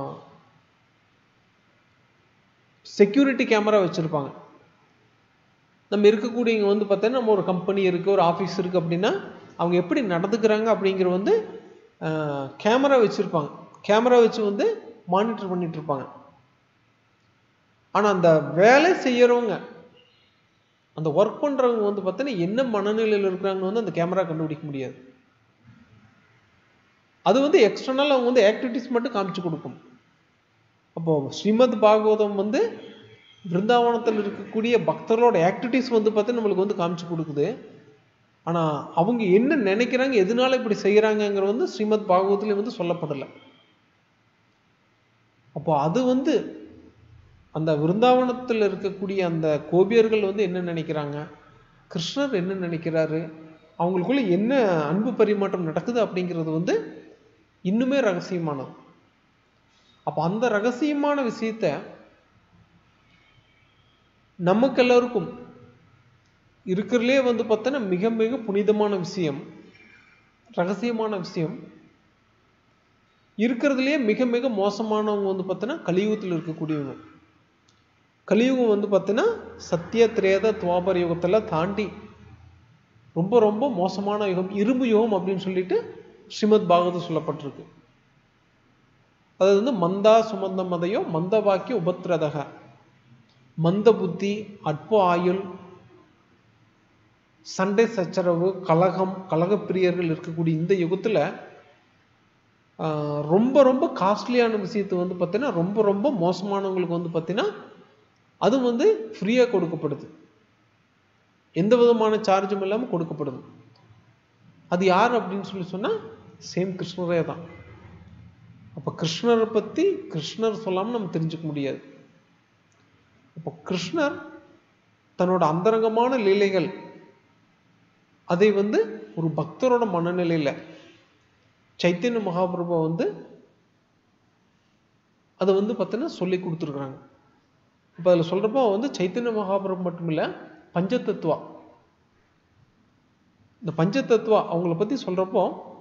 செக்யூரிட்டி கேமரா வச்சுருப்பாங்க நம்ம இருக்கக்கூடியவங்க வந்து பார்த்தீங்கன்னா நம்ம ஒரு கம்பெனி இருக்குது ஒரு ஆஃபீஸ் இருக்குது அப்படின்னா அவங்க எப்படி நடந்துக்கிறாங்க அப்படிங்கிற வந்து கேமரா வச்சுருப்பாங்க கேமரா வச்சு வந்து மானிட்டர் பண்ணிட்டு இருப்பாங்க ஆனால் அந்த வேலை செய்யறவங்க அந்த ஒர்க் பண்ணுறவங்க வந்து பார்த்தீங்கன்னா என்ன மனநிலையில் இருக்கிறாங்கன்னு வந்து அந்த கேமரா கண்டுபிடிக்க முடியாது அது வந்து எக்ஸ்டர்னல் அவங்க வந்து ஆக்டிவிட்டிஸ் மட்டும் காமிச்சு கொடுக்கும் அப்போ ஸ்ரீமத் பாகவதம் வந்து பிருந்தாவனத்தில் இருக்கக்கூடிய பக்தர்களோட ஆக்டிவிட்டிஸ் வந்து பார்த்து நம்மளுக்கு வந்து காமிச்சு கொடுக்குது ஆனால் அவங்க என்ன நினைக்கிறாங்க எதனால இப்படி செய்கிறாங்கங்கிற வந்து ஸ்ரீமத் பாகவத்திலே வந்து சொல்லப்படலை அப்போ அது வந்து அந்த விருந்தாவனத்தில் இருக்கக்கூடிய அந்த கோபியர்கள் வந்து என்ன நினைக்கிறாங்க கிருஷ்ணர் என்ன நினைக்கிறாரு அவங்களுக்குள்ள என்ன அன்பு பரிமாற்றம் நடக்குது அப்படிங்கிறது வந்து இன்னுமே ரகசியமானது அப்போ அந்த ரகசியமான விஷயத்த நமக்கு எல்லாருக்கும் இருக்கிறதுலே வந்து பார்த்தோன்னா மிக மிக புனிதமான விஷயம் ரகசியமான விஷயம் இருக்கிறதுலே மிக மிக மோசமானவங்க வந்து பார்த்தோன்னா கலியுகத்தில் இருக்கக்கூடியவங்க கலியுகம் வந்து பார்த்தீங்கன்னா சத்திய திரேத துவாபர யுகத்தில் தாண்டி ரொம்ப ரொம்ப மோசமான யுகம் இரும்பு யுகம் அப்படின்னு சொல்லிட்டு ஸ்ரீமத் பாகவதம் சொல்லப்பட்டிருக்கு அதாவது வந்து மந்தா சுமந்த மதையோ மந்த வாக்கிய உபத்ரதக மந்த புத்தி அற்ப ஆயுள் சண்டை சச்சரவு கலகம் கலகப்பிரியர்கள் இருக்கக்கூடிய இந்த யுகத்தில் ரொம்ப ரொம்ப காஸ்ட்லியான விஷயத்தை வந்து பார்த்தீங்கன்னா ரொம்ப ரொம்ப மோசமானவங்களுக்கு வந்து பார்த்தீங்கன்னா அதுவும் வந்து ஃப்ரீயாக கொடுக்கப்படுது எந்த விதமான சார்ஜும் இல்லாமல் கொடுக்கப்படுது அது யார் அப்படின்னு சொல்லி சொன்னால் சேம் கிருஷ்ணரே தான் அப்போ கிருஷ்ணரை பற்றி கிருஷ்ணர் சொல்லாமல் நம்ம தெரிஞ்சுக்க முடியாது அப்போ கிருஷ்ணர் தன்னோட அந்தரங்கமான லீலைகள் அதை வந்து ஒரு பக்தரோட மனநிலையில் சைத்தன்ய மகாபிரபு வந்து அதை வந்து பார்த்தீங்கன்னா சொல்லி கொடுத்துருக்குறாங்க இப்போ அதில் சொல்கிறப்போ வந்து சைத்தன்ய மகாபிரபு மட்டும் இல்லை பஞ்சதத்துவா இந்த பஞ்சதத்துவா அவங்கள பற்றி சொல்கிறப்போ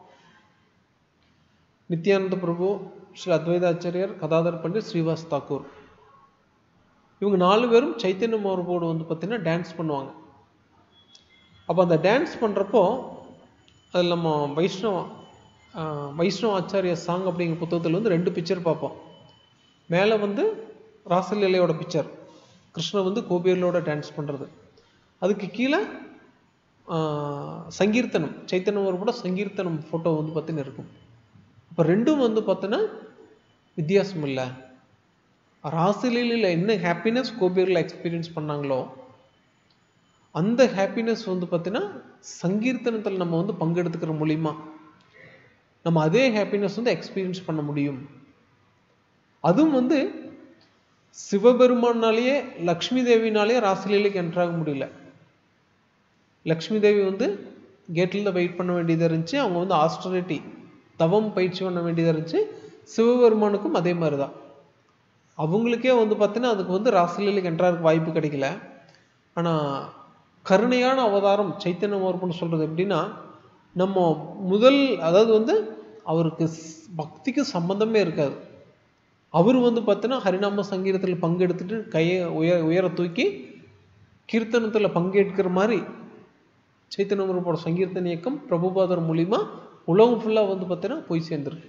நித்யானந்த பிரபு ஸ்ரீ அத்வைதாச்சாரியர் கதாதர் பண்டிட் ஸ்ரீவாஸ் தாக்கூர் இவங்க நாலு பேரும் சைத்தன்ய மகாபிரபோடு வந்து பார்த்தீங்கன்னா டான்ஸ் பண்ணுவாங்க அப்போ அந்த டான்ஸ் பண்ணுறப்போ அதில் நம்ம வைஷ்ணவ வைஷ்ணவ ஆச்சாரிய சாங் அப்படிங்கிற புத்தகத்தில் வந்து ரெண்டு பிக்சர் பார்ப்போம் மேலே வந்து ராசலீலையோட பிக்சர் கிருஷ்ணர் வந்து கோபியர்களோட டான்ஸ் பண்ணுறது அதுக்கு கீழே சங்கீர்த்தனம் சைத்தன்யம் கூட சங்கீர்த்தனம் ஃபோட்டோ வந்து பார்த்தீங்கன்னா இருக்கும் இப்போ ரெண்டும் வந்து பார்த்தோன்னா வித்தியாசம் இல்லை ராசலீலையில் என்ன ஹாப்பினஸ் கோபியர்கள் எக்ஸ்பீரியன்ஸ் பண்ணாங்களோ அந்த ஹாப்பினஸ் வந்து பார்த்தீங்கன்னா சங்கீர்த்தனத்தில் நம்ம வந்து பங்கெடுத்துக்கிற மூலிமா நம்ம அதே ஹாப்பினஸ் வந்து எக்ஸ்பீரியன்ஸ் பண்ண முடியும் அதுவும் வந்து சிவபெருமானாலேயே லக்ஷ்மி தேவினாலேயே ராசலீலைக்கு என்ட்ராக முடியல லக்ஷ்மி தேவி வந்து கேட்டில் தான் வெயிட் பண்ண வேண்டியதாக இருந்துச்சு அவங்க வந்து ஆஸ்டரிட்டி தவம் பயிற்சி பண்ண வேண்டியதாக இருந்துச்சு சிவபெருமானுக்கும் அதே மாதிரி தான் அவங்களுக்கே வந்து பார்த்தீங்கன்னா அதுக்கு வந்து ராசலீலைக்கு என்ட்ராக வாய்ப்பு கிடைக்கல ஆனால் கருணையான அவதாரம் சைத்தன்ய மோர்பன்னு சொல்கிறது எப்படின்னா நம்ம முதல் அதாவது வந்து அவருக்கு பக்திக்கு சம்பந்தமே இருக்காது அவர் வந்து பார்த்தீங்கன்னா ஹரிநாம சங்கீதத்தில் பங்கெடுத்துட்டு கையை உயர உயர தூக்கி கீர்த்தனத்தில் பங்கேற்கிற மாதிரி சைத்தன்ய மோர்போட சங்கீர்த்தன இயக்கம் பிரபுபாதர் மூலிமா உலகம் ஃபுல்லாக வந்து பார்த்தீங்கன்னா போய் சேர்ந்துருக்கு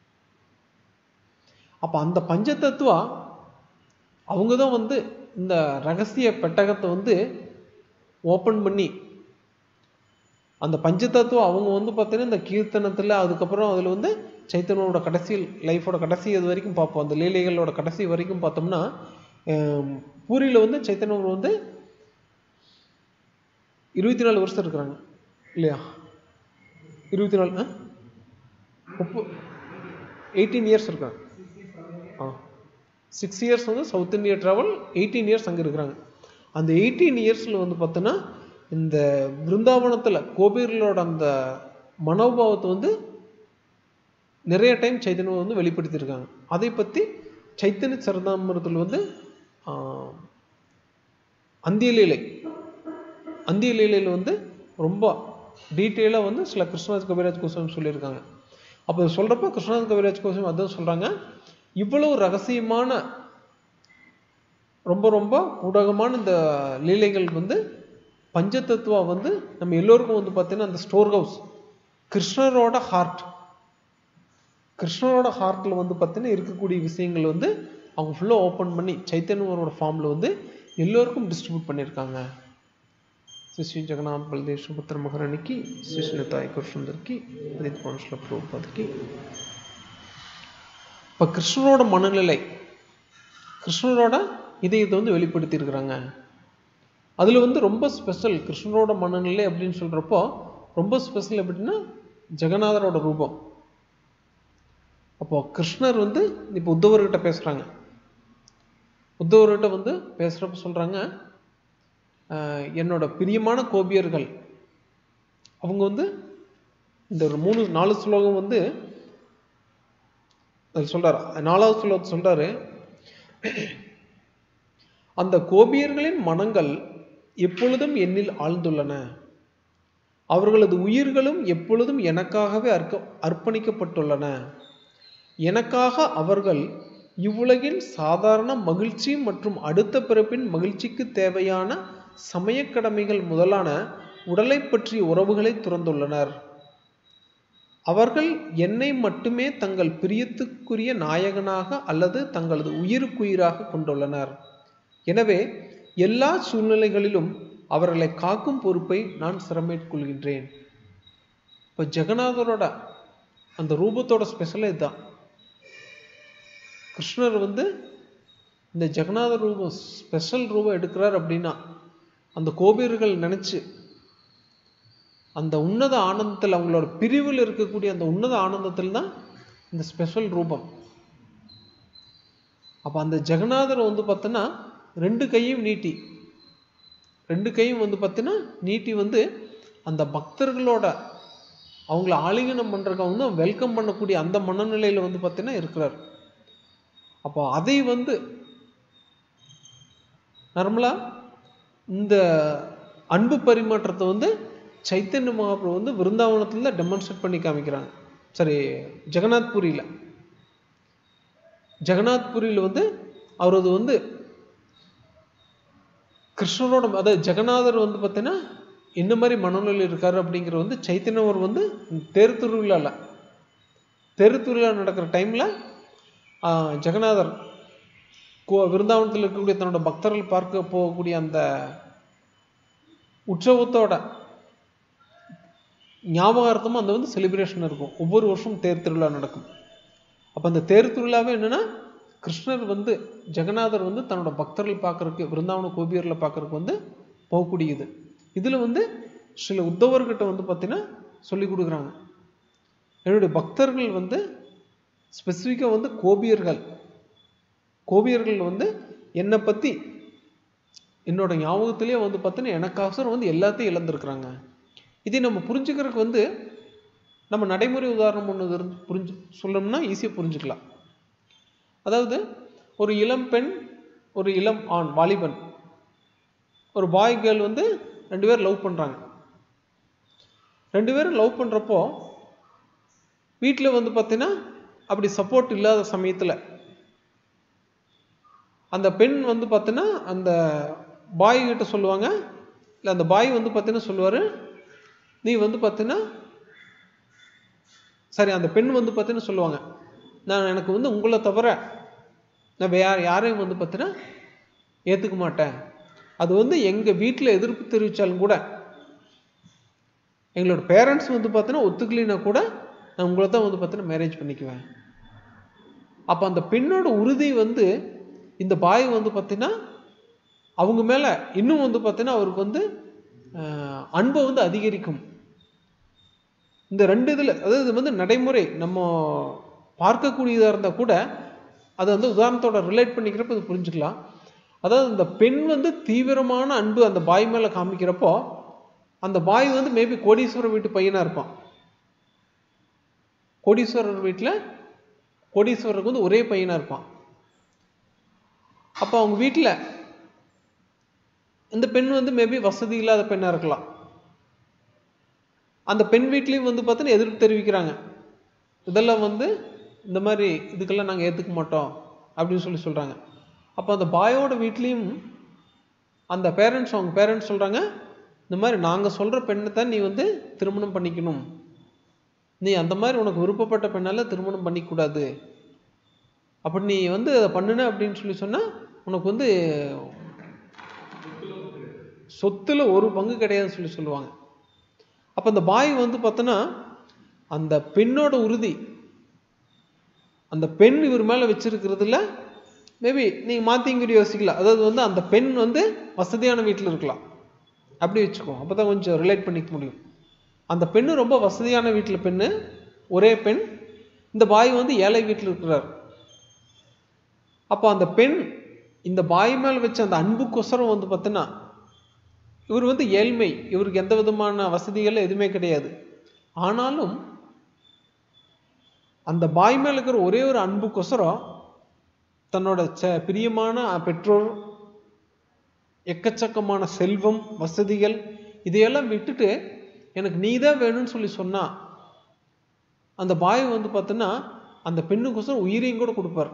அப்போ அந்த பஞ்சதத்துவா அவங்க தான் வந்து இந்த ரகசிய பெட்டகத்தை வந்து ஓப்பன் பண்ணி அந்த பஞ்சதத்துவம் அவங்க வந்து பார்த்தீங்கன்னா இந்த கீர்த்தனத்தில் அதுக்கப்புறம் அதில் வந்து சைத்தன்யோட கடைசி லைஃபோட கடைசி இது வரைக்கும் பார்ப்போம் அந்த லீலைகளோட கடைசி வரைக்கும் பார்த்தோம்னா பூரியில் வந்து சைத்தன்யம் வந்து இருபத்தி நாலு வருஷம் இருக்கிறாங்க இல்லையா இருபத்தி நாலு முப்ப எயிட்டீன் இயர்ஸ் இருக்காங்க ஆ சிக்ஸ் இயர்ஸ் வந்து South India travel eighteen years அங்கே இருக்கிறாங்க அந்த எயிட்டீன் இயர்ஸில் வந்து பார்த்தோன்னா இந்த பிருந்தாவனத்தில் கோபீர்களோட அந்த மனோபாவத்தை வந்து நிறைய டைம் சைத்தன்யம் வந்து வெளிப்படுத்தியிருக்காங்க அதை பற்றி சைத்தன்ய சரதாமிரத்தில் வந்து அந்திய லீலை அந்திய லீலையில் வந்து ரொம்ப டீட்டெயிலாக வந்து சில கிருஷ்ணராஜ் கவிராஜ் கோஸ்வாமி சொல்லியிருக்காங்க அப்போ சொல்கிறப்ப கிருஷ்ணராஜ் கவிராஜ் கோஸ்வாமி அதான் சொல்கிறாங்க இவ்வளவு ரகசியமான ரொம்ப ரொம்ப ஊடகமான இந்த லீலைகள் வந்து பஞ்சதத்துவா வந்து நம்ம எல்லோருக்கும் வந்து பார்த்தீங்கன்னா அந்த ஸ்டோர் ஹவுஸ் கிருஷ்ணரோட ஹார்ட் கிருஷ்ணரோட ஹார்ட்டில் வந்து பார்த்தீங்கன்னா இருக்கக்கூடிய விஷயங்கள் வந்து அவங்க ஃபுல்லாக ஓப்பன் பண்ணி சைத்தன்யவரோட ஃபார்மில் வந்து எல்லோருக்கும் டிஸ்ட்ரிபியூட் பண்ணியிருக்காங்க श्री श्री जगन्नाथ बलदेव सुभद्र महारानी की श्री श्री ताई कृष्णंदर की अदित पौंशला प्रभुपाद की இப்போ கிருஷ்ணரோட மனநிலை கிருஷ்ணரோட இதயத்தை வந்து வெளிப்படுத்தியிருக்கிறாங்க அதில் வந்து ரொம்ப ஸ்பெஷல் கிருஷ்ணரோட மனநிலை அப்படின்னு சொல்கிறப்போ ரொம்ப ஸ்பெஷல் எப்படின்னா ஜெகநாதரோட ரூபம் அப்போ கிருஷ்ணர் வந்து இப்போ உத்தவர்கிட்ட பேசுகிறாங்க உத்தவர்கிட்ட வந்து பேசுகிறப்ப சொல்கிறாங்க என்னோட பிரியமான கோபியர்கள் அவங்க வந்து இந்த ஒரு மூணு நாலு ஸ்லோகம் வந்து சொல்றாரு நாலாவது ஸ்லோகத்தை சொல்றாரு அந்த கோபியர்களின் மனங்கள் எப்பொழுதும் என்னில் ஆழ்ந்துள்ளன அவர்களது உயிர்களும் எப்பொழுதும் எனக்காகவே அர்க்க அர்ப்பணிக்கப்பட்டுள்ளன எனக்காக அவர்கள் இவ்வுலகின் சாதாரண மகிழ்ச்சி மற்றும் அடுத்த பிறப்பின் மகிழ்ச்சிக்கு தேவையான சமயக்கடமைகள் முதலான உடலை பற்றிய உறவுகளை துறந்துள்ளனர் அவர்கள் என்னை மட்டுமே தங்கள் பிரியத்துக்குரிய நாயகனாக அல்லது தங்களது உயிருக்குயிராக கொண்டுள்ளனர் எனவே எல்லா சூழ்நிலைகளிலும் அவர்களை காக்கும் பொறுப்பை நான் சிரமேற்கொள்கின்றேன் இப்போ ஜெகநாதரோட அந்த ரூபத்தோட ஸ்பெஷலே இதுதான் கிருஷ்ணர் வந்து இந்த ஜெகநாத ரூபம் ஸ்பெஷல் ரூபம் எடுக்கிறார் அப்படின்னா அந்த கோபியர்கள் நினச்சி அந்த உன்னத ஆனந்தத்தில் அவங்களோட பிரிவில் இருக்கக்கூடிய அந்த உன்னத ஆனந்தத்தில் தான் இந்த ஸ்பெஷல் ரூபம் அப்போ அந்த ஜெகநாதர் வந்து பார்த்தோன்னா ரெண்டு கையும் நீட்டி ரெண்டு கையும் வந்து பார்த்தீங்கன்னா நீட்டி வந்து அந்த பக்தர்களோட அவங்கள ஆலிங்கனம் பண்ணுறக்க வந்து வெல்கம் பண்ணக்கூடிய அந்த மனநிலையில் வந்து பார்த்தீங்கன்னா இருக்கிறார் அப்போ அதை வந்து நார்மலாக இந்த அன்பு பரிமாற்றத்தை வந்து சைத்தன்ய மகாபிரபு வந்து விருந்தாவனத்தில் டெமான்ஸ்ட்ரேட் பண்ணி காமிக்கிறாங்க சரி ஜெகநாத்புரியில் ஜெகநாத்புரியில் வந்து அவரது வந்து கிருஷ்ணரோட அதாவது ஜெகநாதர் வந்து பார்த்தீங்கன்னா என்ன மாதிரி மனநிலையில் இருக்காரு அப்படிங்கிற வந்து சைத்தன்யவர் வந்து தேர் திருவிழாவில் தெரு திருவிழா நடக்கிற டைமில் ஜெகநாதர் கோ விருந்தாவனத்தில் இருக்கக்கூடிய தன்னோட பக்தர்கள் பார்க்க போகக்கூடிய அந்த உற்சவத்தோட ஞாபகார்த்தமாக அந்த வந்து செலிப்ரேஷன் இருக்கும் ஒவ்வொரு வருஷமும் தேர் திருவிழா நடக்கும் அப்போ அந்த தேர் திருவிழாவே என்னென்னா கிருஷ்ணர் வந்து ஜெகநாதர் வந்து தன்னோட பக்தர்கள் பார்க்கறதுக்கு விருந்தாவன கோபியரில் பார்க்கறதுக்கு வந்து போகக்கூடியது இதில் வந்து சில உத்தவர்கிட்ட வந்து பார்த்தீங்கன்னா சொல்லி கொடுக்குறாங்க என்னுடைய பக்தர்கள் வந்து ஸ்பெசிஃபிக்காக வந்து கோபியர்கள் கோபியர்கள் வந்து என்னை பற்றி என்னோட ஞாபகத்திலே வந்து பார்த்தீங்கன்னா எனக்காக வந்து எல்லாத்தையும் இழந்திருக்கிறாங்க இதை நம்ம புரிஞ்சுக்கிறதுக்கு வந்து நம்ம நடைமுறை உதாரணம் ஒன்று இருந்து புரிஞ்சு சொல்லணும்னா ஈஸியாக புரிஞ்சுக்கலாம் அதாவது ஒரு இளம் பெண் ஒரு இளம் ஆண் வாலிபன் ஒரு பாய் கேர்ள் வந்து ரெண்டு பேரும் லவ் பண்ணுறாங்க ரெண்டு பேரும் லவ் பண்ணுறப்போ வீட்டில் வந்து பார்த்தீங்கன்னா அப்படி சப்போர்ட் இல்லாத சமயத்தில் அந்த பெண் வந்து பார்த்தீங்கன்னா அந்த பாய் கிட்ட சொல்லுவாங்க இல்லை அந்த பாய் வந்து பார்த்தீங்கன்னா சொல்லுவார் நீ வந்து பார்த்தீங்கன்னா சரி அந்த பெண் வந்து பார்த்தீங்கன்னா சொல்லுவாங்க நான் எனக்கு வந்து உங்களை தவிர நான் வேற யாரையும் வந்து பார்த்தீங்கன்னா ஏற்றுக்க மாட்டேன் அது வந்து எங்கள் வீட்டில் எதிர்ப்பு தெரிவித்தாலும் கூட எங்களோட பேரண்ட்ஸ் வந்து பார்த்தீங்கன்னா ஒத்துக்கலைன்னா கூட நான் உங்களை தான் வந்து பார்த்தீங்கன்னா மேரேஜ் பண்ணிக்குவேன் அப்போ அந்த பெண்ணோட உறுதி வந்து இந்த பாய் வந்து பார்த்தீங்கன்னா அவங்க மேலே இன்னும் வந்து பார்த்தீங்கன்னா அவருக்கு வந்து அன்பை வந்து அதிகரிக்கும் இந்த ரெண்டு இதில் அதாவது இது வந்து நடைமுறை நம்ம பார்க்கக்கூடியதாக இருந்தால் கூட அதை வந்து உதாரணத்தோட ரிலேட் பண்ணிக்கிறப்ப இது புரிஞ்சுக்கலாம் அதாவது இந்த பெண் வந்து தீவிரமான அன்பு அந்த பாய் மேலே காமிக்கிறப்போ அந்த பாய் வந்து மேபி கோடீஸ்வரர் வீட்டு பையனாக இருப்பான் கோடீஸ்வரர் வீட்டில் கோடீஸ்வரருக்கு வந்து ஒரே பையனாக இருப்பான் அப்போ அவங்க வீட்டில் இந்த பெண் வந்து மேபி வசதி இல்லாத பெண்ணாக இருக்கலாம் அந்த பெண் வீட்லேயும் வந்து பார்த்தீங்கன்னா எதிர்ப்பு தெரிவிக்கிறாங்க இதெல்லாம் வந்து இந்த மாதிரி இதுக்கெல்லாம் நாங்கள் ஏற்றுக்க மாட்டோம் அப்படின்னு சொல்லி சொல்கிறாங்க அப்போ அந்த பாயோட வீட்லேயும் அந்த பேரண்ட்ஸ் அவங்க பேரண்ட்ஸ் சொல்கிறாங்க இந்த மாதிரி நாங்கள் சொல்கிற பெண்ணை தான் நீ வந்து திருமணம் பண்ணிக்கணும் நீ அந்த மாதிரி உனக்கு விருப்பப்பட்ட பெண்ணால் திருமணம் பண்ணிக்கூடாது அப்படி நீ வந்து அதை பண்ணுன அப்படின்னு சொல்லி சொன்னால் உனக்கு வந்து சொத்துல ஒரு பங்கு கிடையாதுன்னு சொல்லி சொல்லுவாங்க அப்போ அந்த பாய் வந்து பார்த்தோன்னா அந்த பெண்ணோட உறுதி அந்த பெண் இவர் மேலே வச்சிருக்கிறதுல மேபி நீங்கள் மாற்றிங்கிற யோசிக்கலாம் அதாவது வந்து அந்த பெண் வந்து வசதியான வீட்டில் இருக்கலாம் அப்படி வச்சுக்கோ அப்போ தான் கொஞ்சம் ரிலேட் பண்ணிக்க முடியும் அந்த பெண்ணு ரொம்ப வசதியான வீட்டில் பெண்ணு ஒரே பெண் இந்த பாய் வந்து ஏழை வீட்டில் இருக்கிறார் அப்போ அந்த பெண் இந்த பாய் மேல் வச்ச அந்த அன்புக்கொசரம் வந்து பார்த்தோன்னா இவர் வந்து ஏழ்மை இவருக்கு எந்த விதமான வசதிகள் எதுவுமே கிடையாது ஆனாலும் அந்த பாய் மேல இருக்கிற ஒரே ஒரு அன்புக்கொசரம் தன்னோட ச பிரியமான பெற்றோர் எக்கச்சக்கமான செல்வம் வசதிகள் இதையெல்லாம் விட்டுட்டு எனக்கு நீ தான் வேணும்னு சொல்லி சொன்னா அந்த பாய் வந்து பார்த்தோன்னா அந்த பெண்ணுக்கோசரம் உயிரையும் கூட கொடுப்பார்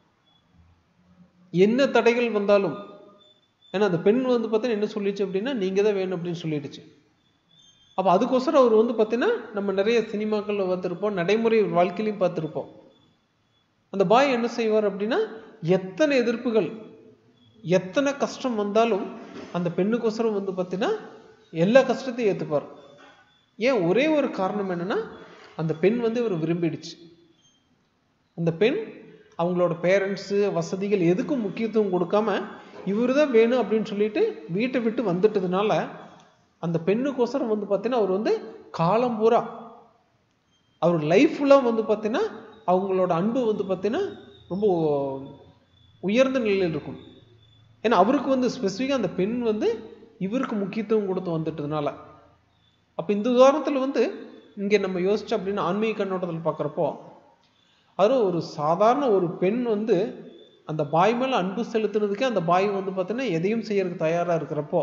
என்ன தடைகள் வந்தாலும் ஏன்னா அந்த பெண் வந்து பார்த்தீங்கன்னா என்ன சொல்லிச்சு அப்படின்னா நீங்கள் தான் வேணும் அப்படின்னு சொல்லிடுச்சு அப்போ அதுக்கோசரம் அவர் வந்து பார்த்தீங்கன்னா நம்ம நிறைய சினிமாக்களில் பார்த்துருப்போம் நடைமுறை வாழ்க்கையிலையும் பார்த்துருப்போம் அந்த பாய் என்ன செய்வார் அப்படின்னா எத்தனை எதிர்ப்புகள் எத்தனை கஷ்டம் வந்தாலும் அந்த பெண்ணுக்கோசரம் வந்து பார்த்தீங்கன்னா எல்லா கஷ்டத்தையும் ஏற்றுப்பார் ஏன் ஒரே ஒரு காரணம் என்னன்னா அந்த பெண் வந்து இவர் விரும்பிடுச்சு அந்த பெண் அவங்களோட பேரண்ட்ஸு வசதிகள் எதுக்கும் முக்கியத்துவம் கொடுக்காம இவர் தான் வேணும் அப்படின்னு சொல்லிட்டு வீட்டை விட்டு வந்துட்டதுனால அந்த பெண்ணுக்கோசரம் வந்து பார்த்தீங்கன்னா அவர் வந்து காலம் பூரா அவர் லைஃப் ஃபுல்லாக வந்து பார்த்தீங்கன்னா அவங்களோட அன்பு வந்து பார்த்தீங்கன்னா ரொம்ப உயர்ந்த நிலையில் இருக்கும் ஏன்னா அவருக்கு வந்து ஸ்பெசிஃபிக்காக அந்த பெண் வந்து இவருக்கு முக்கியத்துவம் கொடுத்து வந்துட்டதுனால அப்போ இந்த உதாரணத்தில் வந்து இங்கே நம்ம யோசிச்சோம் அப்படின்னா ஆன்மீக கண்ணோட்டத்தில் பார்க்குறப்போ அதுவும் ஒரு சாதாரண ஒரு பெண் வந்து அந்த பாய் மேலே அன்பு செலுத்துறதுக்கே அந்த பாய் வந்து பார்த்தீங்கன்னா எதையும் செய்யறதுக்கு தயாராக இருக்கிறப்போ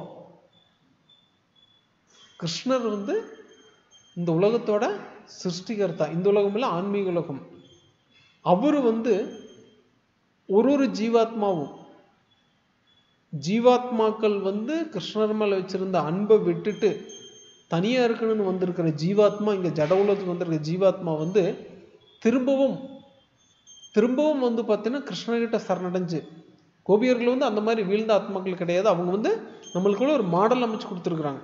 கிருஷ்ணர் வந்து இந்த உலகத்தோட சிருஷ்டிகர்த்தா இந்த உலகம் இல்லை ஆன்மீக உலகம் அவர் வந்து ஒரு ஒரு ஜீவாத்மாவும் ஜீவாத்மாக்கள் வந்து கிருஷ்ணர் மேலே வச்சிருந்த அன்பை விட்டுட்டு தனியா இருக்கணும்னு வந்திருக்கிற ஜீவாத்மா இங்க ஜட உலகத்துக்கு வந்திருக்கிற ஜீவாத்மா வந்து திரும்பவும் திரும்பவும் வந்து பார்த்தீங்கன்னா கிருஷ்ணர்கிட்ட சரணடைஞ்சு கோபியர்கள் வந்து அந்த மாதிரி வீழ்ந்த ஆத்மாக்கள் கிடையாது அவங்க வந்து நம்மளுக்குள்ள ஒரு மாடல் அமைச்சு கொடுத்துருக்குறாங்க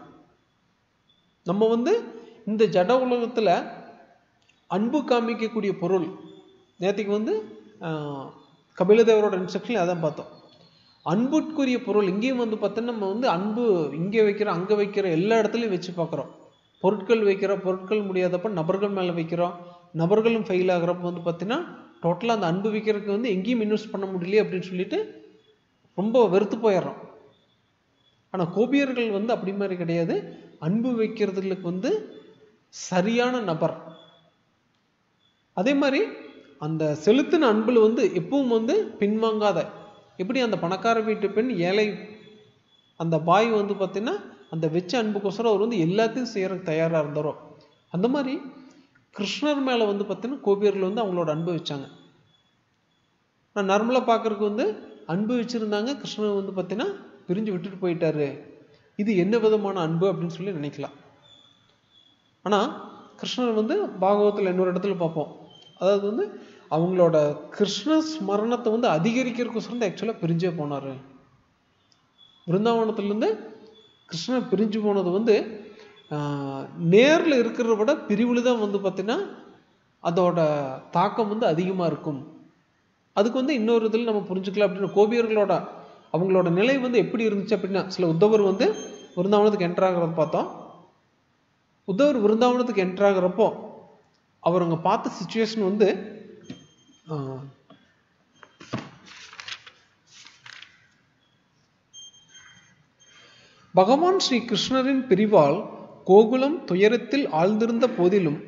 நம்ம வந்து இந்த ஜட உலகத்துல அன்பு காமிக்கக்கூடிய பொருள் நேற்றுக்கு வந்து ஆஹ், கபிலதேவரோட இன்ஸ்ட்ரக்ஷன் அதான் பார்த்தோம் அன்புக்குரிய பொருள் இங்கேயும் வந்து பார்த்தோன்னா நம்ம வந்து அன்பு இங்கே வைக்கிறோம் அங்கே வைக்கிற எல்லா இடத்துலையும் வச்சு பார்க்குறோம் பொருட்கள் வைக்கிறோம் பொருட்கள் முடியாதப்ப நபர்கள் மேலே வைக்கிறோம் நபர்களும் ஃபெயில் ஆகுறப்ப வந்து பார்த்தீங்கன்னா டோட்டலாக அந்த அன்பு வைக்கிறதுக்கு வந்து எங்கேயும் இன்வெஸ்ட் பண்ண முடியலையே அப்படின்னு சொல்லிட்டு ரொம்ப வெறுத்து போயிடுறோம் ஆனால் கோபியர்கள் வந்து அப்படி மாதிரி கிடையாது அன்பு வைக்கிறதுக்கு வந்து சரியான நபர் அதே மாதிரி அந்த செலுத்தின அன்புல வந்து எப்பவும் வந்து பின்வாங்காத எப்படி அந்த பணக்கார வீட்டு பெண் ஏழை அந்த பாய் வந்து பார்த்தீங்கன்னா அந்த வெச்ச அன்புக்கோசரம் அவர் வந்து எல்லாத்தையும் செய்யறதுக்கு தயாராக இருந்தாரோ அந்த மாதிரி கிருஷ்ணர் மேலே வந்து பார்த்தீங்கன்னா கோபியர்கள் வந்து அவங்களோட அன்பு வச்சாங்க நான் நார்மலாக பார்க்கறதுக்கு வந்து அன்பு வச்சுருந்தாங்க கிருஷ்ணர் வந்து பார்த்தீங்கன்னா பிரிஞ்சு விட்டுட்டு போயிட்டாரு இது என்ன விதமான அன்பு அப்படின்னு சொல்லி நினைக்கலாம் ஆனால் கிருஷ்ணர் வந்து பாகவத்தில் இன்னொரு இடத்துல பார்ப்போம் அதாவது வந்து அவங்களோட கிருஷ்ண ஸ்மரணத்தை வந்து அதிகரிக்கிறதுக்கோசரம் ஆக்சுவலாக பிரிஞ்சே போனார் பிருந்தாவனத்துலேருந்து கிருஷ்ணர் பிரிஞ்சு போனது வந்து நேரில் இருக்கிறத விட பிரிவில் தான் வந்து பார்த்தீங்கன்னா அதோட தாக்கம் வந்து அதிகமாக இருக்கும் அதுக்கு வந்து இன்னொரு இதில் நம்ம புரிஞ்சுக்கலாம் அப்படின்னு கோபியர்களோட அவங்களோட நிலை வந்து எப்படி இருந்துச்சு அப்படின்னா சில உத்தவர் வந்து விருந்தாவனத்துக்கு என்டர் ஆகிறத பார்த்தோம் உத்தவர் விருந்தாவனத்துக்கு என்டர் ஆகிறப்போ அவர் அங்கே பார்த்த சுச்சுவேஷன் வந்து ஆஹ், பகவான் ஸ்ரீ கிருஷ்ணரின் பிரிவால் கோகுலம் துயரத்தில் ஆழ்ந்திருந்த போதிலும்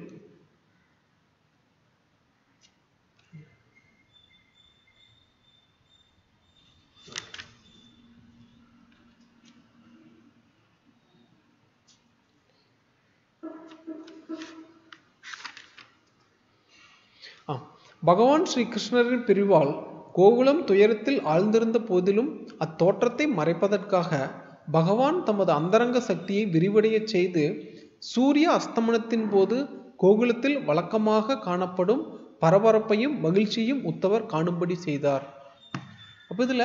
ஆ. பகவான் ஸ்ரீ கிருஷ்ணரின் பிரிவால் கோகுலம் துயரத்தில் ஆழ்ந்திருந்த போதிலும் அத்தோற்றத்தை மறைப்பதற்காக பகவான் தமது அந்தரங்க சக்தியை விரிவடையச் செய்து சூரிய அஸ்தமனத்தின் போது கோகுலத்தில் வழக்கமாக காணப்படும் பரபரப்பையும் மகிழ்ச்சியும் உத்தவர் காணும்படி செய்தார் அப்போ இதில்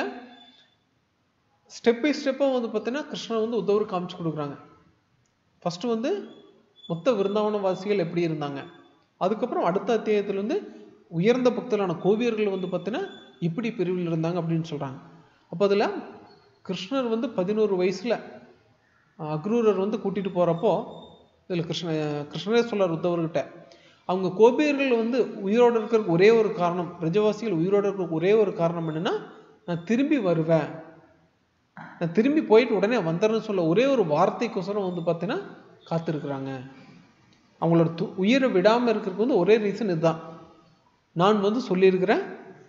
ஸ்டெப் பை ஸ்டெப்பாக வந்து பார்த்தீங்கன்னா கிருஷ்ணர் வந்து உத்தவர் காமிச்சு கொடுக்குறாங்க ஃபஸ்ட்டு வந்து மொத்த விருந்தாவன வாசிகள் எப்படி இருந்தாங்க அதுக்கப்புறம் அடுத்த அத்தியாயத்தில் வந்து உயர்ந்த பக்தர்களான கோவியர்கள் வந்து பார்த்தீங்கன்னா இப்படி பிரிவில் இருந்தாங்க அப்படின்னு சொல்கிறாங்க அப்போ அதில் கிருஷ்ணர் வந்து பதினோரு வயசில் அக்ரூரர் வந்து கூட்டிகிட்டு போகிறப்போ இதில் கிருஷ்ண கிருஷ்ணரே சொல்றார் உத்தவர்கிட்ட அவங்க கோபியர்கள் வந்து உயிரோடு இருக்கிறதுக்கு ஒரே ஒரு காரணம் பிரஜவாசிகள் உயிரோடு இருக்கிறதுக்கு ஒரே ஒரு காரணம் என்னன்னா நான் திரும்பி வருவேன் நான் திரும்பி போயிட்டு உடனே வந்துடுறேன்னு சொல்ல ஒரே ஒரு வார்த்தைக்கோசரம் வந்து பார்த்தீங்கன்னா காத்திருக்கிறாங்க அவங்களோட து உயிரை விடாமல் இருக்கிறதுக்கு வந்து ஒரே ரீசன் இதுதான் நான் வந்து சொல்லியிருக்கிறேன்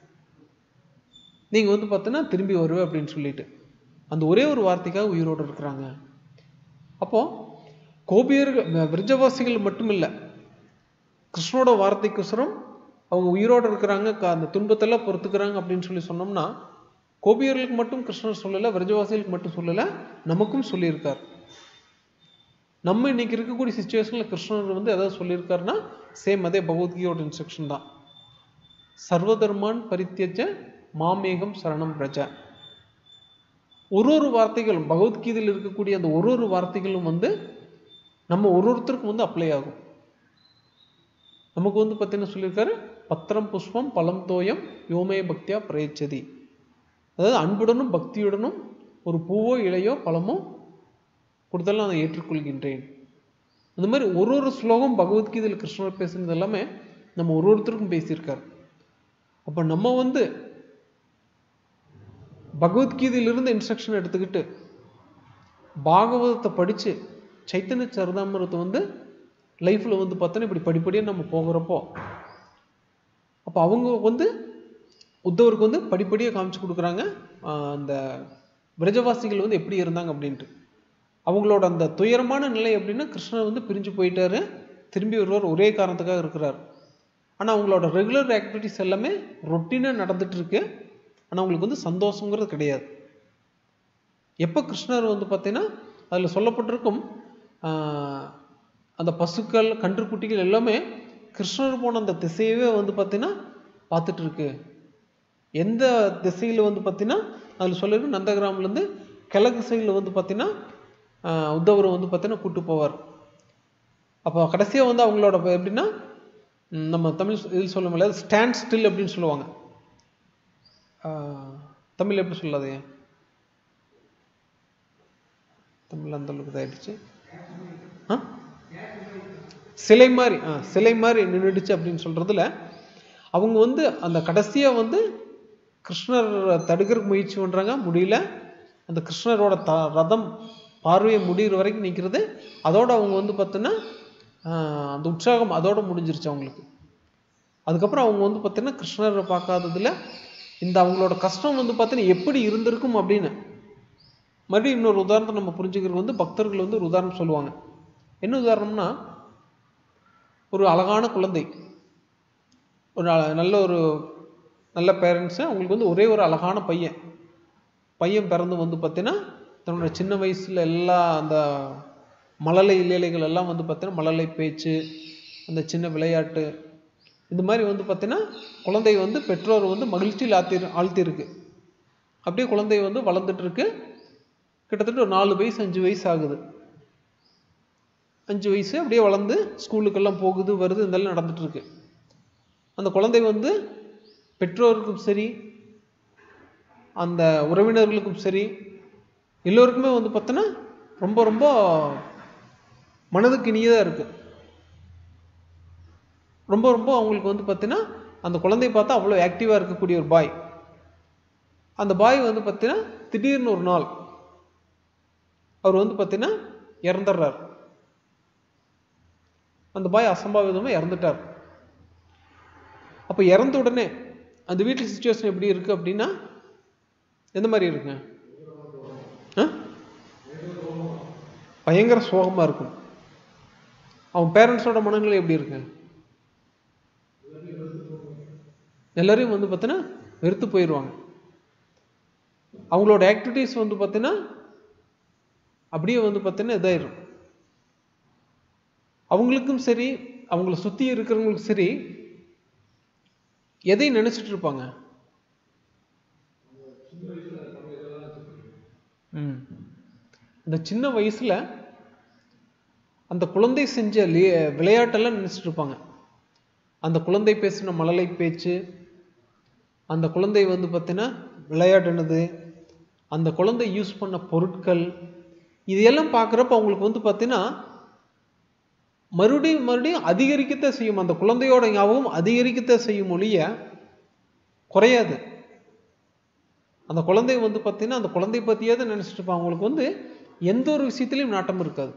நீங்கள் வந்து பார்த்தீங்கன்னா திரும்பி வருவேன் அப்படின்னு சொல்லிட்டு அந்த ஒரே ஒரு வார்த்தைக்காக உயிரோடு இருக்கிறாங்க அப்போ கோபியர்கள் விரஜவாசிகள் மட்டும் இல்லை கிருஷ்ணோட வார்த்தைக்கோசரம் அவங்க உயிரோடு இருக்கிறாங்க க- அந்த துன்பத்தெல்லாம் பொறுத்துக்கிறாங்க அப்படின்னு சொல்லி சொன்னோம்னா கோபியர்களுக்கு மட்டும் கிருஷ்ணர் சொல்லலை விரஜவாசிகளுக்கு மட்டும் சொல்லலை நமக்கும் சொல்லியிருக்கார் நம்ம இன்னைக்கு இருக்கக்கூடிய சுச்சுவேஷனில் கிருஷ்ணர் வந்து எதாவது சொல்லியிருக்காருன்னா சேம் அதே பகவத்கீதையோட இன்ஸ்ட்ரக்ஷன் தான் சர்வதர்மான் பரித்தியஜ மாமேகம் சரணம் பிரஜ ஒரு ஒரு வார்த்தைகளும் பகவத்கீதையில் இருக்கக்கூடிய அந்த ஒரு ஒரு வார்த்தைகளும் வந்து நம்ம ஒரு ஒருத்தருக்கும் வந்து அப்ளை ஆகும் நமக்கு வந்து பார்த்தீங்கன்னா சொல்லியிருக்காரு பத்திரம் புஷ்பம் பழம் தோயம் யோமே பக்தியா பிரயச்சதி அதாவது அன்புடனும் பக்தியுடனும் ஒரு பூவோ இலையோ பழமோ கொடுத்தாலும் நான் ஏற்றுக்கொள்கின்றேன் அந்த மாதிரி ஒரு ஒரு ஸ்லோகம் பகவத்கீதையில் கிருஷ்ணர் பேசுனது எல்லாமே நம்ம ஒரு ஒருத்தருக்கும் பேசியிருக்கார் அப்போ நம்ம வந்து பகவத்கீதையிலிருந்து இன்ஸ்ட்ரக்ஷன் எடுத்துக்கிட்டு பாகவதத்தை படித்து சைத்தன்ய சரிதாமிரத்தை வந்து லைஃப்பில் வந்து பார்த்தோன்னா இப்படி படிப்படியாக நம்ம போகிறப்போ அப்போ அவங்க வந்து உத்தவருக்கு வந்து படிப்படியாக காமிச்சு கொடுக்குறாங்க ஆஹ் அந்த விரஜவாசிகள் வந்து எப்படி இருந்தாங்க அப்படின்ட்டு அவங்களோட அந்த துயரமான நிலை எப்படின்னா கிருஷ்ணர் வந்து பிரிஞ்சு போயிட்டாரு திரும்பி வருவார் ஒரே காரணத்துக்காக இருக்கிறார் ஆனால் அவங்களோட ரெகுலர் ஆக்டிவிட்டிஸ் எல்லாமே ரொட்டீனாக நடந்துட்டு இருக்கு ஆனால் அவங்களுக்கு வந்து சந்தோஷங்கிறது கிடையாது எப்போ கிருஷ்ணர் வந்து பார்த்தீங்கன்னா அதில் சொல்லப்பட்டிருக்கும் ஆஹ், அந்த பசுக்கள் கன்றுக்குட்டிகள் எல்லாமே கிருஷ்ணர் போன அந்த திசையவே வந்து பார்த்தீங்கன்னா பார்த்துட்டு இருக்கு எந்த திசையில் வந்து பார்த்தீங்கன்னா அதில் சொல்லிருக்கு நந்தகிராம்லேருந்து கிழக்கு சைடில் வந்து பார்த்தீங்கன்னா ஆஹ், உத்தவர் வந்து பார்த்தீங்கன்னா கூட்டு போவார் அப்போ கடைசியாக வந்து அவங்களோட இப்ப எப்படின்னா ம், நம்ம தமிழ் இதில் சொல்ல முடியாது ஸ்டாண்ட் ஸ்டில் அப்படின்னு சொல்லுவாங்க ஆஹ், தமிழ் எப்படி சொல்லாதே தமிழ் அந்த அளவுக்கு இதாயிடுச்சு ஆ சிலை மாதிரி ஆ சிலை மாதிரி நின்றுடுச்சு அப்படின்னு சொல்றதுல அவங்க வந்து அந்த கடைசியா வந்து கிருஷ்ணர் தடுக்கிறதுக்கு முயற்சி பண்றாங்க முடியல அந்த கிருஷ்ணரோட த ரதம் பார்வையை முடிகிற வரைக்கும் நிற்கிறது அதோட அவங்க வந்து பார்த்தீங்கன்னா ஆஹ், அந்த உற்சாகம் அதோட முடிஞ்சிருச்சு அவங்களுக்கு அதுக்கப்புறம் அவங்க வந்து பார்த்தீங்கன்னா கிருஷ்ணரை பார்க்காததுல இந்த அவங்களோட கஷ்டம் வந்து பார்த்தீங்கன்னா எப்படி இருந்திருக்கும் அப்படின்னு மறுபடியும் இன்னொரு உதாரணத்தை நம்ம புரிஞ்சுக்கிறது வந்து பக்தர்கள் வந்து ஒரு உதாரணம் சொல்லுவாங்க என்ன உதாரணம்னா ஒரு அழகான குழந்தை ஒரு அ- நல்ல ஒரு நல்ல பேரண்ட்ஸு அவங்களுக்கு வந்து ஒரே ஒரு அழகான பையன் பையன் பிறந்து வந்து பார்த்தீங்கன்னா தன்னோட சின்ன வயசுல எல்லா அந்த மழலை இலைகள் எல்லாம் வந்து பார்த்தீங்கன்னா மழலை பேச்சு அந்த சின்ன விளையாட்டு இந்த மாதிரி வந்து பார்த்தீங்கன்னா குழந்தை வந்து பெற்றோர் வந்து மகிழ்ச்சியில் ஆழ்த்தி ஆழ்த்தியிருக்கு அப்படியே குழந்தை வந்து வளர்ந்துட்டு இருக்கு கிட்டத்தட்ட ஒரு நாலு வயசு அஞ்சு வயசு ஆகுது அஞ்சு வயசு அப்படியே வளர்ந்து ஸ்கூலுக்கெல்லாம் போகுது வருது இதெல்லாம் நடந்துட்டு இருக்கு அந்த குழந்தை வந்து பெற்றோருக்கும் சரி அந்த உறவினர்களுக்கும் சரி எல்லோருக்குமே வந்து பார்த்தோன்னா ரொம்ப ரொம்ப மனதுக்கு இனியதாக இருக்கு ரொம்ப ரொம்ப அவங்களுக்கு வந்து பார்த்தீங்கன்னா அந்த குழந்தைய பார்த்தா அவ்வளோ ஆக்டிவாக இருக்கக்கூடிய ஒரு பாய் அந்த பாய் வந்து பார்த்தீங்கன்னா திடீர்னு ஒரு நாள் அவர் வந்து பார்த்தீங்கன்னா இறந்துடுறார் அந்த பாய் அசம்பாவிதமாக இறந்துட்டார் அப்போ இறந்த உடனே அந்த வீட்டில் சுச்சுவேஷன் எப்படி இருக்கு அப்படின்னா எந்த மாதிரி இருக்குங்க ஆ? பயங்கர சோகமாக இருக்கும் அவன் பேரண்ட்ஸோட மனநிலை எப்படி இருக்கு எல்லாரையும் வந்து பார்த்தீங்கன்னா வெறுத்து போயிடுவாங்க அவங்களோட ஆக்டிவிட்டீஸ் வந்து பார்த்தீங்கன்னா அப்படியே வந்து பார்த்தீங்கன்னா இதாயிரும் அவங்களுக்கும் சரி அவங்கள சுற்றி இருக்கிறவங்களுக்கும் சரி எதை நினைச்சிட்டு இருப்பாங்க ம். அந்த சின்ன வயசுல அந்த குழந்தை செஞ்ச லி- விளையாட்டெல்லாம் நினைச்சிட்டு இருப்பாங்க அந்த குழந்தை பேசின மழலை பேச்சு அந்த குழந்தை வந்து பார்த்தீங்கன்னா விளையாடினது அந்த குழந்தை யூஸ் பண்ண பொருட்கள் இதையெல்லாம் பார்க்குறப்ப அவங்களுக்கு வந்து பார்த்தீங்கன்னா மறுபடியும் மறுபடியும் அதிகரிக்கத்தான் செய்யும் அந்த குழந்தையோட ஞாபகம் அதிகரிக்கத்தான் செய்யும் ஒழிய குறையாது அந்த குழந்தை வந்து பார்த்தீங்கன்னா அந்த குழந்தை பற்றியே தான் நினச்சிட்டு இருப்பாங்க அவங்களுக்கு வந்து எந்த ஒரு விஷயத்துலையும் நாட்டம் இருக்காது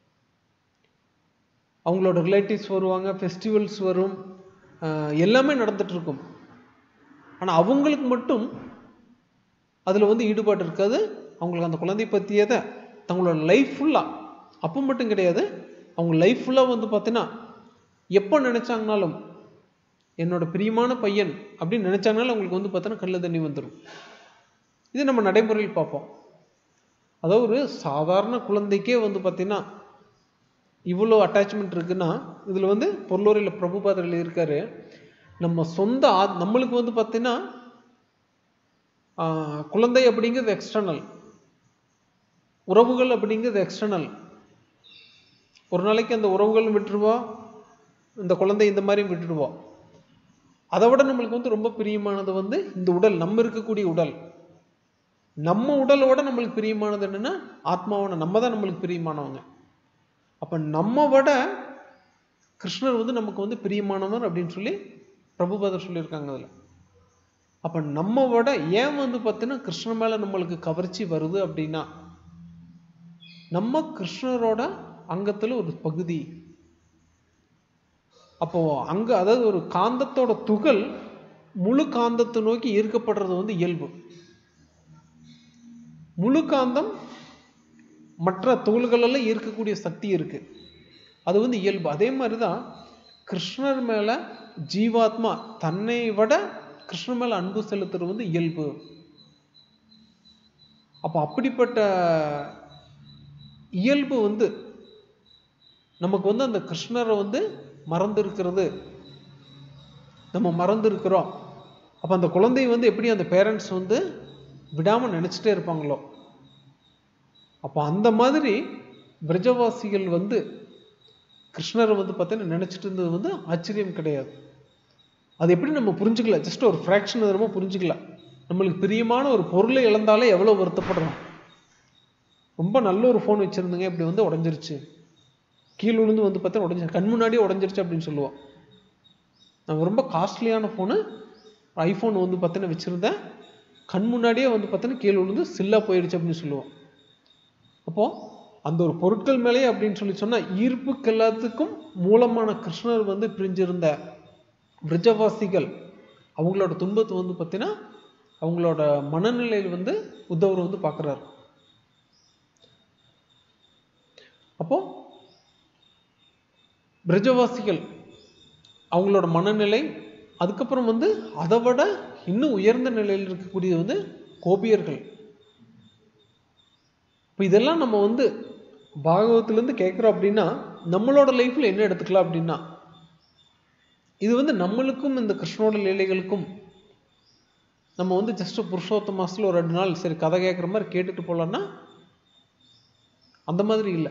அவங்களோட ரிலேட்டிவ்ஸ் வருவாங்க ஃபெஸ்டிவல்ஸ் வரும் ஆஹ் எல்லாமே நடந்துட்டு இருக்கும் ஆனால் அவங்களுக்கு மட்டும் அதில் வந்து ஈடுபாடு இருக்காது அவங்களுக்கு அந்த குழந்தை பற்றியே தான் தங்களோட லைஃப் ஃபுல்லாக அப்போ மட்டும் கிடையாது அவங்க லைஃப் ஃபுல்லாக வந்து பார்த்தீங்கன்னா எப்போ நினச்சாங்கனாலும் என்னோட பிரியமான பையன் அப்படின்னு நினச்சாங்கனாலும் அவங்களுக்கு வந்து பார்த்தீங்கன்னா கல்ல தண்ணி வந்துடும் இது நம்ம நடைமுறையில் பார்ப்போம் அதாவது ஒரு சாதாரண குழந்தைக்கே வந்து பார்த்தீங்கன்னா இவ்வளோ அட்டாச்மெண்ட் இருக்குன்னா இதில் வந்து பொருளூரில் பிரபுபாதர் எழுதியிருக்காரு நம்ம சொந்த ஆ- நம்மளுக்கு வந்து பார்த்தீங்கன்னா ஆஹ், குழந்தை அப்படிங்கிறது எக்ஸ்டர்னல் உறவுகள் அப்படிங்கிறது எக்ஸ்டர்னல் ஒரு நாளைக்கு அந்த உறவுகள் விட்டுருவோம் இந்த குழந்தை இந்த மாதிரியும் விட்டுடுவோம் அதை விட நம்மளுக்கு வந்து ரொம்ப பிரியமானது வந்து இந்த உடல் நம்ம இருக்கக்கூடிய உடல் நம்ம உடலோட நம்மளுக்கு பிரியமானது என்னன்னா ஆத்மாவான நம்ம தான் நம்மளுக்கு பிரியமானவங்க அப்ப நம்ம விட கிருஷ்ணர் வந்து நமக்கு வந்து பிரியமானவர் அப்படின்னு சொல்லி பிரபுபாதர் சொல்லியிருக்காங்க அதுல அப்ப நம்ம விட ஏன் வந்து பார்த்தீங்கன்னா கிருஷ்ணர் மேல நம்மளுக்கு கவர்ச்சி வருது அப்படின்னா நம்ம கிருஷ்ணரோட அங்கத்துல ஒரு பகுதி அப்போ அங்க அதாவது ஒரு காந்தத்தோட துகள் முழு காந்தத்தை நோக்கி ஈர்க்கப்படுறது வந்து இயல்பு முழு காந்தம் மற்ற துகள்களெல்லாம் ஈர்க்கக்கூடிய சக்தி இருக்கு அது வந்து இயல்பு அதே மாதிரி தான் கிருஷ்ணர் மேல ஜீவாத்மா தன்னை விட கிருஷ்ணர் மேல அன்பு செலுத்துறது வந்து இயல்பு அப்ப அப்படிப்பட்ட இயல்பு வந்து நமக்கு வந்து அந்த கிருஷ்ணரை வந்து மறந்து இருக்கிறது நம்ம மறந்து இருக்கிறோம் அப்ப அந்த குழந்தை வந்து எப்படி அந்த பேரண்ட்ஸ் வந்து விடாம நினைச்சிட்டே இருப்பாங்களோ அப்ப அந்த மாதிரி பிரஜவாசிகள் வந்து கிருஷ்ணரை வந்து பார்த்தீங்கன்னா நினைச்சிட்டு இருந்தது வந்து ஆச்சரியம் கிடையாது அது எப்படி நம்ம புரிஞ்சுக்கல ஜஸ்ட் ஒரு ஃப்ராக்ஷன் நம்ம புரிஞ்சுக்கல நம்மளுக்கு பிரியமான ஒரு பொருளை இழந்தாலே எவ்வளவு வருத்தப்படுறோம் ரொம்ப நல்ல ஒரு ஃபோன் வச்சிருந்தீங்க இப்படி வந்து உடஞ்சிருச்சு கீழே விழுந்து வந்து பார்த்தா உடஞ்சி கண் முன்னாடியே உடஞ்சிருச்சு அப்படின்னு சொல்லுவோம் நான் ரொம்ப காஸ்ட்லியான ஃபோனு ஐஃபோன் வந்து பார்த்தீங்கன்னா வச்சுருந்தேன் கண் முன்னாடியே வந்து பார்த்தீங்கன்னா கீழே விழுந்து சில்லா போயிடுச்சு அப்படின்னு சொல்லுவோம் அப்போ அந்த ஒரு பொருட்கள் மேலேயே அப்படின்னு சொல்லி சொன்னா ஈர்ப்புக்கு எல்லாத்துக்கும் மூலமான கிருஷ்ணர் வந்து பிரிஞ்சிருந்த பிரஜவாசிகள் அவங்களோட துன்பத்தை வந்து பார்த்தீங்கன்னா அவங்களோட மனநிலையில் வந்து உத்தவர் வந்து பார்க்குறாரு அப்போ பிரஜவாசிகள் அவங்களோட மனநிலை அதுக்கப்புறம் வந்து அதை விட இன்னும் உயர்ந்த நிலையில் இருக்கக்கூடியது வந்து கோபியர்கள் இப்போ இதெல்லாம் நம்ம வந்து பாகவத்திலேருந்து கேட்குறோம் அப்படின்னா நம்மளோட லைஃப்பில் என்ன எடுத்துக்கலாம் அப்படின்னா இது வந்து நம்மளுக்கும் இந்த கிருஷ்ணோட லீலைகளுக்கும் நம்ம வந்து ஜஸ்ட் புருஷோத்த மாசத்துல ஒரு ரெண்டு நாள் சரி கதை கேட்குற மாதிரி கேட்டுட்டு போகலான்னா அந்த மாதிரி இல்லை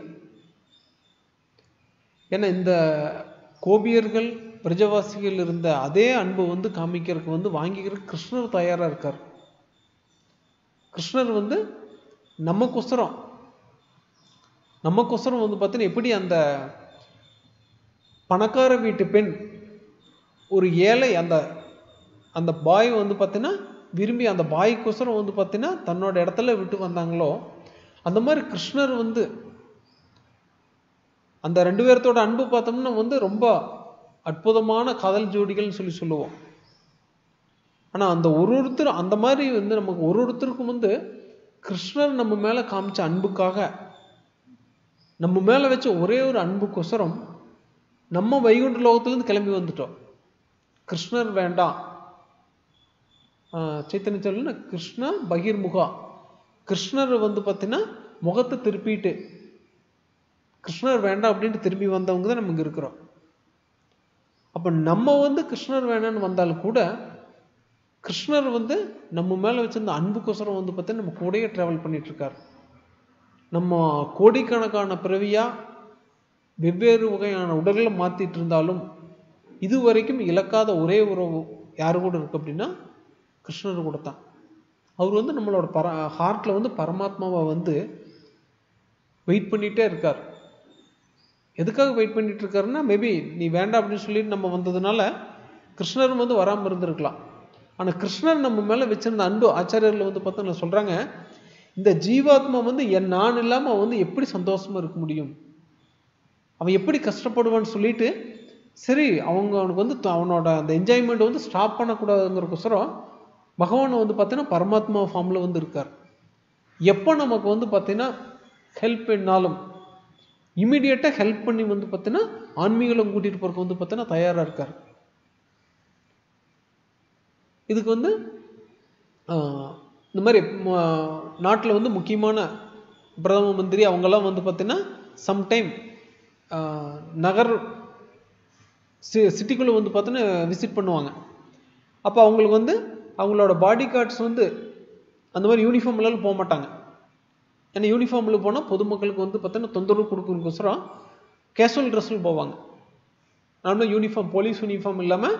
ஏன்னா இந்த கோபியர்கள் பிரஜவாசிகள் இருந்த அதே அன்பு வந்து காமிக்கிறதுக்கு வந்து வாங்கிக்கிறதுக்கு கிருஷ்ணர் தயாரா இருக்கார் கிருஷ்ணர் வந்து நமக்கொசரம் நமக்கொசரம் வந்து பார்த்தீங்கன்னா எப்படி அந்த பணக்கார வீட்டு பெண் ஒரு ஏழை அந்த அந்த பாய் வந்து பார்த்தீங்கன்னா விரும்பி அந்த பாய்க்கொசரம் வந்து பார்த்தீங்கன்னா தன்னோட இடத்துல விட்டு வந்தாங்களோ அந்த மாதிரி கிருஷ்ணர் வந்து அந்த ரெண்டு பேர்த்தோட அன்பு பார்த்தோம்னா வந்து ரொம்ப அற்புதமான காதல் ஜோடிகள்னு சொல்லி சொல்லுவோம் ஆனா அந்த ஒரு ஒருத்தர் அந்த மாதிரி வந்து நமக்கு ஒரு ஒருத்தருக்கும் வந்து கிருஷ்ணர் நம்ம மேல காமிச்ச அன்புக்காக நம்ம மேல வச்ச ஒரே ஒரு அன்புக்கொசரம் நம்ம வைகுண்ட லோகத்திலிருந்து கிளம்பி வந்துட்டோம் கிருஷ்ணர் வேண்டாம் ஆஹ் சைத்தன்ய சொல்லு கிருஷ்ண பகிர்முகா கிருஷ்ணர் வந்து பார்த்தீங்கன்னா முகத்தை திருப்பிட்டு கிருஷ்ணர் வேண்டாம் அப்படின்ட்டு திரும்பி வந்தவங்க தான் நமக்கு இருக்கிறோம் அப்ப நம்ம வந்து கிருஷ்ணர் வேணாம்னு வந்தாலும் கூட கிருஷ்ணர் வந்து நம்ம மேல வச்சிருந்த அன்புக்கோசரம் வந்து பார்த்தீங்கன்னா நம்ம கூடயே டிராவல் பண்ணிட்டு இருக்காரு நம்ம கோடிக்கணக்கான பிறவியா வெவ்வேறு வகையான உடல்களை மாத்திட்டு இருந்தாலும் இது வரைக்கும் இழக்காத ஒரே உறவு யாரு கூட இருக்கு அப்படின்னா கிருஷ்ணர் கூட தான் அவர் வந்து நம்மளோட பர ஹார்ட்ல வந்து பரமாத்மாவை வந்து வெயிட் பண்ணிட்டே இருக்கார் எதுக்காக வெயிட் பண்ணிட்டு இருக்காருன்னா மேபி நீ வேண்டாம் அப்படின்னு சொல்லிட்டு நம்ம வந்ததுனால கிருஷ்ணரும் வந்து வராமல் இருந்திருக்கலாம் ஆனா கிருஷ்ணர் நம்ம மேல வச்சிருந்த அன்பு ஆச்சாரியர்கள் வந்து பார்த்தா சொல்றாங்க இந்த ஜீவாத்மா வந்து என் நான் இல்லாம அவன் வந்து எப்படி சந்தோஷமா இருக்க முடியும் அவன் எப்படி கஷ்டப்படுவான்னு சொல்லிட்டு சரி அவங்க அவனுக்கு வந்து த- அவனோட அந்த என்ஜாய்மெண்ட் வந்து ஸ்டாப் பண்ணக்கூடாதுங்கிறக்கோசரம் பகவான் வந்து பார்த்தீங்கன்னா பரமாத்மா ஃபார்ம்ல வந்து இருக்கார் எப்போ நமக்கு வந்து பார்த்தீங்கன்னா ஹெல்ப் என்னாலும் இமிடியேட்டாக ஹெல்ப் பண்ணி வந்து பார்த்தீங்கன்னா ஆன்மீகம் கூட்டிட்டு போறதுக்கு வந்து பார்த்தீங்கன்னா தயாரா இருக்கார் இதுக்கு வந்து ஆஹ், இந்த மாதிரி நாட்டில் வந்து முக்கியமான பிரதம மந்திரி அவங்கெல்லாம் வந்து பார்த்தீங்கன்னா சம்டைம் நகர் சி சிட்டிக்குள்ளே வந்து பார்த்தீங்கன்னா விசிட் பண்ணுவாங்க அப்போ அவங்களுக்கு வந்து அவங்களோட பாடி கார்ட்ஸ் வந்து அந்த மாதிரி யூனிஃபார்ம்லாம் போக மாட்டாங்க ஏன்னா யூனிஃபார்மில் போனால் பொதுமக்களுக்கு வந்து பார்த்தீங்கன்னா தொந்தரவு கொடுக்கறதுக்கோசரம் கேஷுவல் ட்ரெஸ்ஸில் போவாங்க நார்மலாக யூனிஃபார்ம் போலீஸ் யூனிஃபார்ம் இல்லாமல்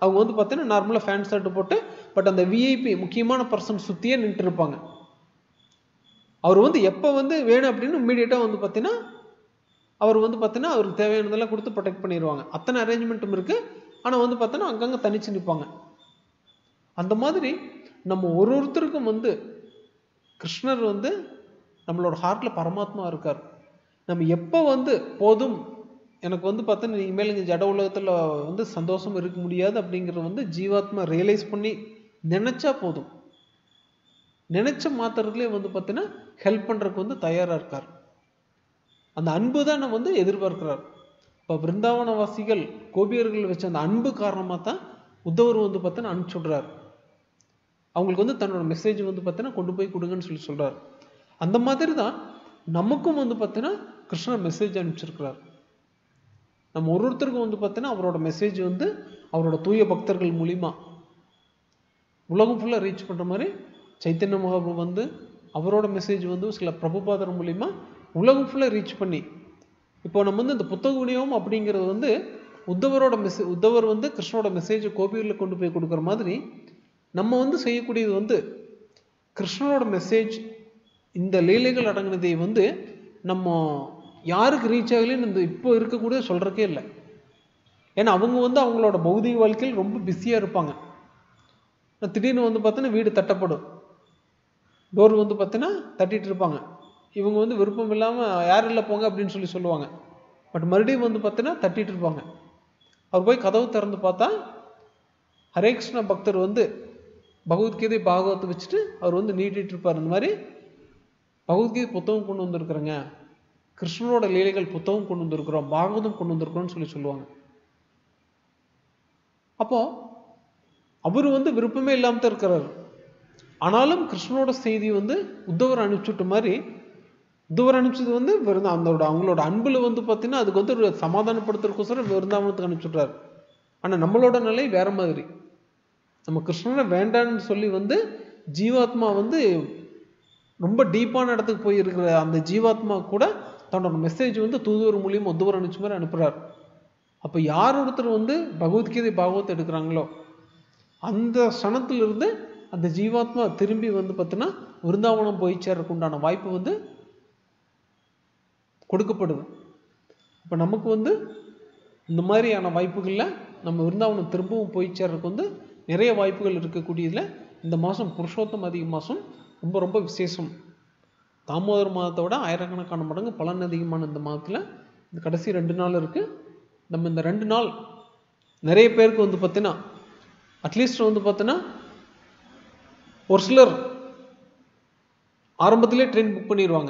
அவங்க வந்து பார்த்தீங்கன்னா நார்மலாக ஃபேன் ஷர்ட் போட்டு பட் அந்த விஐபி முக்கியமான பர்சன் சுற்றியே நின்றுட்டு இருப்பாங்க அவர் வந்து எப்போ வந்து வேணும் அப்படின்னு இம்மீடியட்டாக வந்து பார்த்தீங்கன்னா அவர் வந்து பார்த்தீங்கன்னா அவருக்கு தேவையானதெல்லாம் கொடுத்து ப்ரொடெக்ட் பண்ணிடுவாங்க அத்தனை அரேஞ்ச்மெண்ட்டும் இருக்குது ஆனால் வந்து பார்த்தோன்னா அங்கங்கே தனிச்சு நிற்பாங்க அந்த மாதிரி நம்ம ஒரு ஒருத்தருக்கும் வந்து கிருஷ்ணர் வந்து நம்மளோட ஹார்ட்டில் பரமாத்மா இருக்கார் நம்ம எப்போ வந்து போதும் எனக்கு வந்து பார்த்தோன்னா நீங்கள் மேலே இங்கே ஜட உலகத்தில் வந்து சந்தோஷம் இருக்க முடியாது அப்படிங்கிறத வந்து ஜீவாத்மா ரியலைஸ் பண்ணி நினச்சா போதும் நினைச்ச மாத்திரத்துலேயே வந்து பார்த்தீங்கன்னா ஹெல்ப் பண்ணுறதுக்கு வந்து தயாராக இருக்கார் அந்த அன்பு தான் நம்ம வந்து எதிர்பார்க்கிறார் இப்போ பிருந்தாவனவாசிகள் கோபியர்கள் வச்ச அந்த அன்பு காரணமாக தான் உத்தவர் வந்து பார்த்தீங்கன்னா அனுப்பிச்சு விடுறாரு அவங்களுக்கு வந்து தன்னோட மெசேஜ் வந்து பார்த்தீங்கன்னா கொண்டு போய் கொடுங்கன்னு சொல்லி சொல்றாரு அந்த மாதிரி தான் நமக்கும் வந்து பார்த்தீங்கன்னா கிருஷ்ணர் மெசேஜ் அனுப்பிச்சிருக்கிறார் நம்ம ஒரு ஒருத்தருக்கும் வந்து பார்த்தீங்கன்னா அவரோட மெசேஜ் வந்து அவரோட தூய பக்தர்கள் மூலிமா உலகம் ஃபுல்லாக ரீச் பண்ணுற மாதிரி சைத்தன்ய மகாபு வந்து அவரோட மெசேஜ் வந்து சில பிரபுபாதர் மூலிமா உலகம் ஃபுல்லாக ரீச் பண்ணி இப்போ நம்ம வந்து இந்த புத்தக விநியோகம் அப்படிங்கிறது வந்து உத்தவரோட மெசேஜ் உத்தவர் வந்து கிருஷ்ணரோட மெசேஜை கோபியில் கொண்டு போய் கொடுக்குற மாதிரி நம்ம வந்து செய்யக்கூடியது வந்து கிருஷ்ணரோட மெசேஜ் இந்த லீலைகள் அடங்கினதை வந்து நம்ம யாருக்கு ரீச் ஆகலைன்னு இந்த இப்போ இருக்கக்கூடிய சொல்கிறக்கே இல்லை ஏன்னா அவங்க வந்து அவங்களோட பௌதிக வாழ்க்கையில் ரொம்ப பிஸியாக இருப்பாங்க திடீர்னு வந்து பார்த்தோன்னா வீடு தட்டப்படும் டோர் வந்து பார்த்தீங்கன்னா தட்டிட்டு இருப்பாங்க இவங்க வந்து விருப்பம் இல்லாமல் யார் இல்லை போங்க அப்படின்னு சொல்லி சொல்லுவாங்க பட் மறுபடியும் வந்து பார்த்தீங்கன்னா தட்டிட்டு இருப்பாங்க அவர் போய் கதவு திறந்து பார்த்தா ஹரே கிருஷ்ண பக்தர் வந்து பகவத்கீதை பாகவத்தை வச்சுட்டு அவர் வந்து நீட்டிட்டு இருப்பார் இந்த மாதிரி பகவத்கீதை புத்தகம் கொண்டு வந்திருக்கிறேங்க கிருஷ்ணனோட லீலைகள் புத்தகம் கொண்டு வந்திருக்கிறோம் பாகவதம் கொண்டு வந்திருக்கிறோம்னு சொல்லி சொல்லுவாங்க அப்போ அவர் வந்து விருப்பமே இல்லாமல் தான் இருக்கிறார் ஆனாலும் கிருஷ்ணனோட செய்தி வந்து உத்தவர் அனுப்பிச்சுட்ட மாதிரி உத்தவர் அனுப்பிச்சது வந்து விருந்தா அதோட அவங்களோட அன்புல வந்து பார்த்தீங்கன்னா அதுக்கு வந்து ஒரு சமாதானப்படுத்துறதுக்கோசரம் விருந்தாவனத்துக்கு அனுப்பிச்சுட்றாரு ஆனால் நம்மளோட நிலை வேற மாதிரி நம்ம கிருஷ்ணனை வேண்டான்னு சொல்லி வந்து ஜீவாத்மா வந்து ரொம்ப டீப்பான இடத்துக்கு போய் இருக்கிற அந்த ஜீவாத்மா கூட தன்னோட மெசேஜ் வந்து தூதுவர் மூலியம் உத்தவர் அனுப்பிச்ச மாதிரி அனுப்புறாரு அப்போ யார் ஒருத்தர் வந்து பகவத்கீதை பாகவத் எடுக்கிறாங்களோ அந்த சனத்திலிருந்து அந்த ஜீவாத்மா திரும்பி வந்து பார்த்தீங்கன்னா விருந்தாவனம் போய் சேர்றதுக்கு உண்டான வாய்ப்பு வந்து கொடுக்கப்படுது இப்போ நமக்கு வந்து இந்த மாதிரியான வாய்ப்புகளில் நம்ம விருந்தாவனம் திரும்பவும் போய் சேர்றதுக்கு வந்து நிறைய வாய்ப்புகள் இருக்கக்கூடியதில் இந்த மாதம் புருஷோத்தம் அதிக மாதம் ரொம்ப ரொம்ப விசேஷம் தாமோதர மாதத்தை விட ஆயிரக்கணக்கான மடங்கு பலன் அதிகமான இந்த மாதத்தில் இந்த கடைசி ரெண்டு நாள் இருக்குது நம்ம இந்த ரெண்டு நாள் நிறைய பேருக்கு வந்து பார்த்தீங்கன்னா அட்லீஸ்ட் வந்து பார்த்தீங்கன்னா ஒரு சிலர் ஆரம்பத்திலே ட்ரெயின் புக் பண்ணிடுவாங்க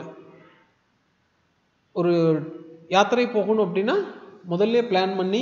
ஒரு யாத்திரை போகணும் அப்படின்னா முதல்ல பிளான் பண்ணி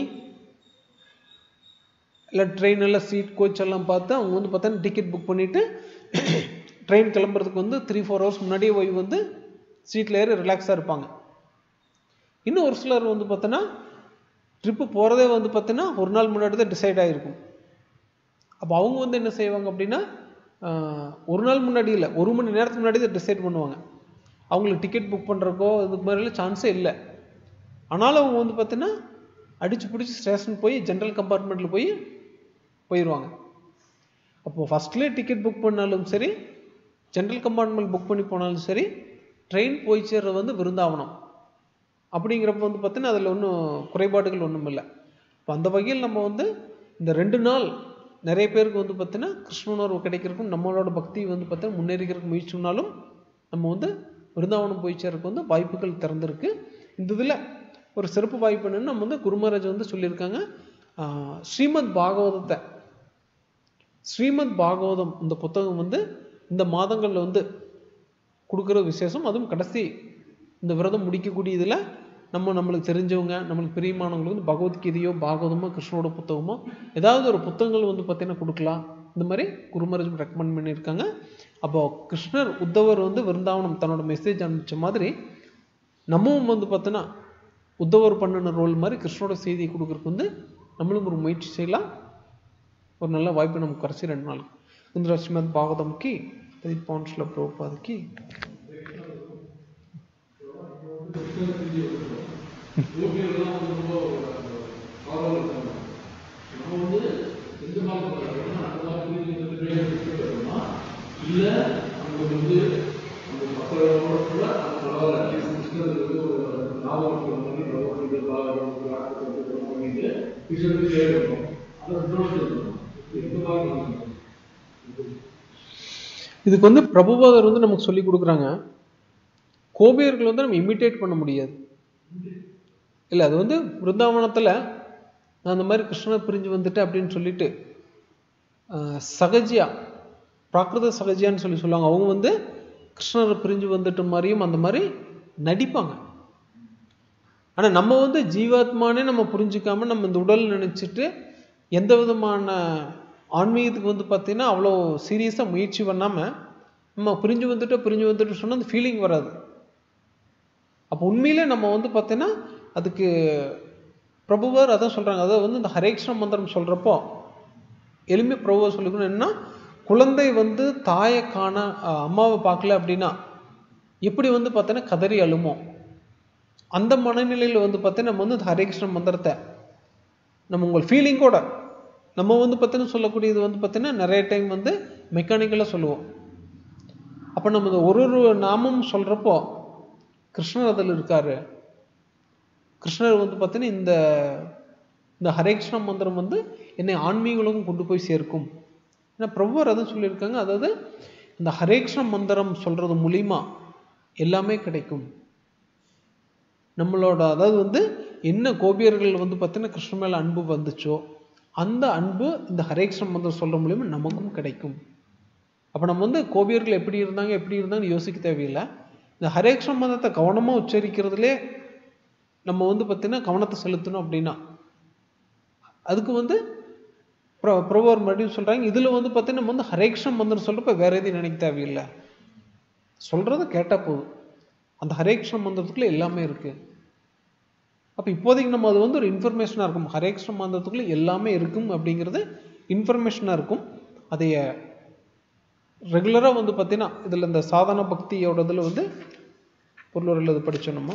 இல்லை ட்ரெயின் எல்லாம் சீட் கோச் எல்லாம் பார்த்து அவங்க வந்து பார்த்தா டிக்கெட் புக் பண்ணிவிட்டு ட்ரெயின் கிளம்புறதுக்கு வந்து த்ரீ ஃபோர் ஹவர்ஸ் முன்னாடியே போய் வந்து சீட்டில் ஏறி ரிலாக்ஸாக இருப்பாங்க இன்னும் ஒரு சிலர் வந்து பார்த்தோன்னா ட்ரிப்பு போகிறதே வந்து பார்த்தீங்கன்னா ஒரு நாள் முன்னாடி தான் டிசைட் ஆகிருக்கும் அப்போ அவங்க வந்து என்ன செய்வாங்க அப்படின்னா ஒரு நாள் முன்னாடி இல்லை ஒரு மணி நேரத்துக்கு முன்னாடி தான் டிசைட் பண்ணுவாங்க அவங்களுக்கு டிக்கெட் புக் பண்ணுறக்கோ இதுக்கு மாதிரிலாம் சான்ஸே இல்லை ஆனாலும் அவங்க வந்து பார்த்தீங்கன்னா அடித்து பிடிச்சி ஸ்டேஷன் போய் ஜென்ரல் கம்பார்ட்மெண்ட்டில் போய் போயிடுவாங்க அப்போது ஃபஸ்ட்லேயே டிக்கெட் புக் பண்ணாலும் சரி ஜென்ரல் கம்பார்ட்மெண்ட் புக் பண்ணி போனாலும் சரி ட்ரெயின் போய் சேர்றது வந்து விருந்தாவனம் அப்படிங்கிறப்ப வந்து பார்த்தீங்கன்னா அதில் ஒன்றும் குறைபாடுகள் ஒன்றும் இல்லை இப்போ அந்த வகையில் நம்ம வந்து இந்த ரெண்டு நாள் நிறைய பேருக்கு வந்து பார்த்தீங்கன்னா கிருஷ்ணனோர்வு கிடைக்கிறதுக்கும் நம்மளோட பக்தி வந்து பார்த்தீங்கன்னா முன்னேறிக்கிறதுக்கு முயற்சி பண்ணாலும் நம்ம வந்து விருந்தாவனம் போய் சேர்றதுக்கு வந்து வாய்ப்புகள் திறந்திருக்கு இந்த இதில் ஒரு சிறப்பு வாய்ப்பு என்னன்னு நம்ம வந்து குருமராஜ் வந்து சொல்லியிருக்காங்க ஸ்ரீமத் பாகவதத்தை ஸ்ரீமத் பாகவதம் இந்த புத்தகம் வந்து இந்த மாதங்களில் வந்து கொடுக்குற விசேஷம் அதுவும் கடைசி இந்த விரதம் முடிக்கக்கூடிய இதில் நம்ம நம்மளுக்கு தெரிஞ்சவங்க நம்மளுக்கு பிரியமானவங்களுக்கு வந்து பகவத்கீதையோ பாகவதமோ கிருஷ்ணனோட புத்தகமோ ஏதாவது ஒரு புத்தகங்கள் வந்து பார்த்தீங்கன்னா கொடுக்கலாம் இந்த மாதிரி குருமராஜ் ரெக்கமெண்ட் பண்ணியிருக்காங்க அப்போ கிருஷ்ணர் உத்தவர் வந்து விருந்தாவனம் தன்னோட மெசேஜ் அனுப்பிச்ச மாதிரி நம்மவும் வந்து பார்த்தோன்னா உத்தவர் பண்ணின ரோல் மாதிரி கிருஷ்ணோட செய்தியை கொடுக்குறதுக்கு வந்து நம்மளும் ஒரு முயற்சி செய்யலாம் ஒரு நல்ல வாய்ப்பு நமக்கு கடைசி ரெண்டு நாள் இந்த ஸ்ரீமத் பாகவதம்க்கு பிரதீப் பவுன்ஸ்ல பிரபுபாதுக்கு நம்ம வந்து இதுக்கு வந்து பிரபுபாதர் வந்து நமக்கு சொல்லி கொடுக்குறாங்க கோபியர்கள் வந்து நம்ம இமிட்டேட் பண்ண முடியாது இல்லை அது வந்து பிருந்தாவனத்தில் நான் அந்த மாதிரி கிருஷ்ணர் பிரிஞ்சு வந்துட்டேன் அப்படின்னு சொல்லிட்டு ஆஹ், சகஜியா பிராகிருத சகஜியான்னு சொல்லி சொல்லுவாங்க அவங்க வந்து கிருஷ்ணரை பிரிஞ்சு வந்துட்ட மாதிரியும் அந்த மாதிரி நடிப்பாங்க ஆனால் நம்ம வந்து ஜீவாத்மானே நம்ம புரிஞ்சுக்காம நம்ம இந்த உடல் நினைச்சிட்டு எந்த விதமான ஆன்மீகத்துக்கு வந்து பார்த்தீங்கன்னா அவ்வளோ சீரியஸாக முயற்சி பண்ணாமல் நம்ம பிரிஞ்சு வந்துட்டு பிரிஞ்சு வந்துட்டு சொன்னால் அந்த ஃபீலிங் வராது அப்போ உண்மையிலே நம்ம வந்து பார்த்தீங்கன்னா அதுக்கு பிரபுவர் அதான் சொல்கிறாங்க அதாவது வந்து இந்த ஹரேக்ஷன மந்திரம் சொல்கிறப்போ எளிமை பிரபுவர் சொல்லிக்கணும் என்னன்னா குழந்தை வந்து தாயை காண அஹ், அம்மாவை பார்க்கல அப்படின்னா எப்படி வந்து பார்த்தீங்கன்னா கதறி அழுமோ அந்த மனநிலையில் வந்து பார்த்தீங்கன்னா நம்ம வந்து இந்த ஹரேகிருஷ்ண மந்திரத்தை நம்ம உங்கள் ஃபீலிங்கோட நம்ம வந்து பார்த்தீங்கன்னா சொல்லக்கூடியது வந்து பார்த்தீங்கன்னா நிறைய டைம் வந்து மெக்கானிக்கலாக சொல்லுவோம் அப்போ நம்ம இந்த ஒரு ஒரு நாமம் சொல்கிறப்போ கிருஷ்ணர் அதில் இருக்காரு கிருஷ்ணர் வந்து பார்த்தீங்கன்னா இந்த இந்த ஹரேகிருஷ்ண மந்திரம் வந்து என்னை ஆன்மீக உலகம் கொண்டு போய் சேர்க்கும் ஏன்னா பிரபுவர் அதான் சொல்லியிருக்காங்க அதாவது இந்த ஹரேகிருஷ்ண மந்திரம் சொல்றது மூலிமா எல்லாமே கிடைக்கும் நம்மளோட அதாவது வந்து என்ன கோபியர்கள் வந்து பார்த்தீங்கன்னா கிருஷ்ண மேல அன்பு வந்துச்சோ அந்த அன்பு இந்த ஹரேகிருஷ்ண மந்திரம் சொல்ற மூலியமா நமக்கும் கிடைக்கும் அப்போ நம்ம வந்து கோபியர்கள் எப்படி இருந்தாங்க எப்படி இருந்தாங்கன்னு யோசிக்க தேவையில்லை இந்த ஹரேகிருஷ்ண மந்திரத்தை கவனமா உச்சரிக்கிறதுலே நம்ம வந்து பார்த்தீங்கன்னா கவனத்தை செலுத்தணும் அப்படின்னா அதுக்கு வந்து பிர- பிரபுவர் மறுபடியும் சொல்றாங்க இதுல வந்து பார்த்தீங்கன்னா நம்ம வந்து ஹரேகிருஷ்ண மந்திரம் சொல்றப்ப வேற எதையும் நினைக்க தேவையில்லை சொல்றத கேட்டா போதும் அந்த ஹரேகிருஷ்ண மந்திரத்துக்குள்ள எல்லாமே இருக்கு அப்ப இப்போதைக்கு நம்ம அது வந்து ஒரு இன்ஃபர்மேஷனா இருக்கும் ஹரேகிருஷ்ண மந்திரத்துக்குள்ள எல்லாமே இருக்கும் அப்படிங்கிறது இன்ஃபர்மேஷனா இருக்கும் அதைய ரெகுலரா வந்து பார்த்தீங்கன்னா இதுல இந்த சாதன பக்தியோட இதுல வந்து பொருள் இது படிச்சோம் நம்ம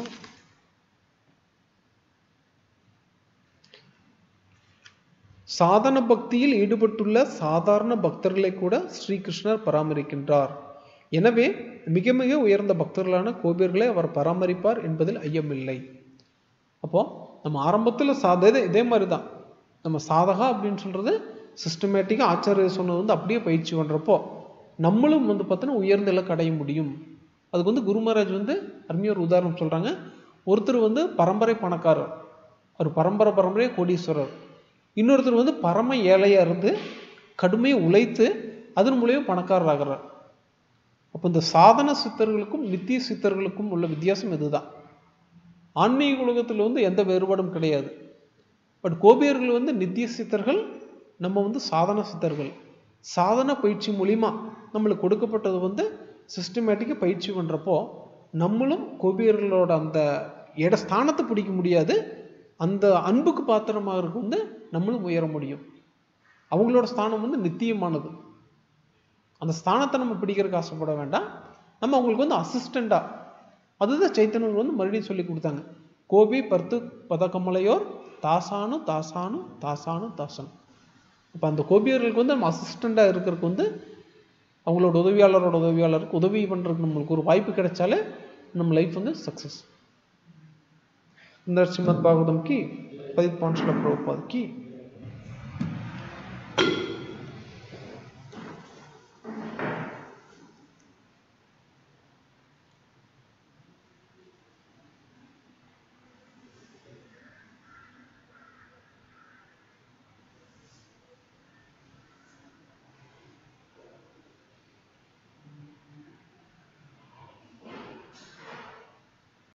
சாதன பக்தியில் ஈடுபட்டுள்ள சாதாரண பக்தர்களை கூட ஸ்ரீகிருஷ்ணர் பராமரிக்கின்றார் எனவே மிக மிக உயர்ந்த பக்தர்களான கோபியர்களை அவர் பராமரிப்பார் என்பதில் ஐயமில்லை அப்போ நம்ம ஆரம்பத்துல சாத இதே- இதே மாதிரி தான் நம்ம சாதகா அப்படின்னு சொல்றது சிஸ்டமேட்டிக்காக ஆச்சாரியர் சொன்னது வந்து அப்படியே பயிற்சி பண்றப்போ நம்மளும் வந்து பார்த்தோன்னா உயர்ந்த இலக்கு அடைய முடியும் அதுக்கு வந்து குரு மகாராஜ் வந்து அருமையா ஒரு உதாரணம் சொல்றாங்க ஒருத்தர் வந்து பரம்பரை பணக்காரர் அவர் பரம்பரை பரம்பரையே கோடீஸ்வரர் இன்னொருத்தர் வந்து பரம ஏழையா இருந்து கடுமையை உழைத்து அதன் மூலியம் பணக்காரர் ஆகிறார் அப்போ இந்த சாதன சித்தர்களுக்கும் நித்திய சித்தர்களுக்கும் உள்ள வித்தியாசம் இதுதான் ஆன்மீக உலகத்தில் வந்து எந்த வேறுபாடும் கிடையாது பட் கோபியர்கள் வந்து நித்திய சித்தர்கள் நம்ம வந்து சாதன சித்தர்கள் சாதன பயிற்சி மூலிமா நம்மளுக்கு கொடுக்கப்பட்டது வந்து சிஸ்டமேட்டிக்காக பயிற்சி பண்ணுறப்போ நம்மளும் கோபியர்களோட அந்த இட ஸ்தானத்தை பிடிக்க முடியாது அந்த அன்புக்கு பாத்திரமாக இருக்க வந்து நம்மளும் உயர முடியும் அவங்களோட ஸ்தானம் வந்து நித்தியமானது அந்த ஸ்தானத்தை நம்ம பிடிக்கிறதுக்கு ஆசைப்பட வேண்டாம் நம்ம அவங்களுக்கு வந்து அசிஸ்டண்டா அதுதான் சைத்தன்யர் வந்து மறுபடியும் சொல்லி கொடுத்தாங்க கோபி பர்த்து பதக்கமலையோர் தாசானு தாசானு தாசானு தாசன் இப்போ அந்த கோபியர்களுக்கு வந்து நம்ம அசிஸ்டண்டாக இருக்கிறதுக்கு வந்து அவங்களோட உதவியாளரோட உதவியாளருக்கு உதவி பண்ணுறதுக்கு நம்மளுக்கு ஒரு வாய்ப்பு கிடைச்சாலே நம்ம லைஃப் வந்து சக்ஸஸ் இந்த ஸ்ரீமத் பாகவதம் கி பதித் பான்ஸ்ல பிரபுபாத் கி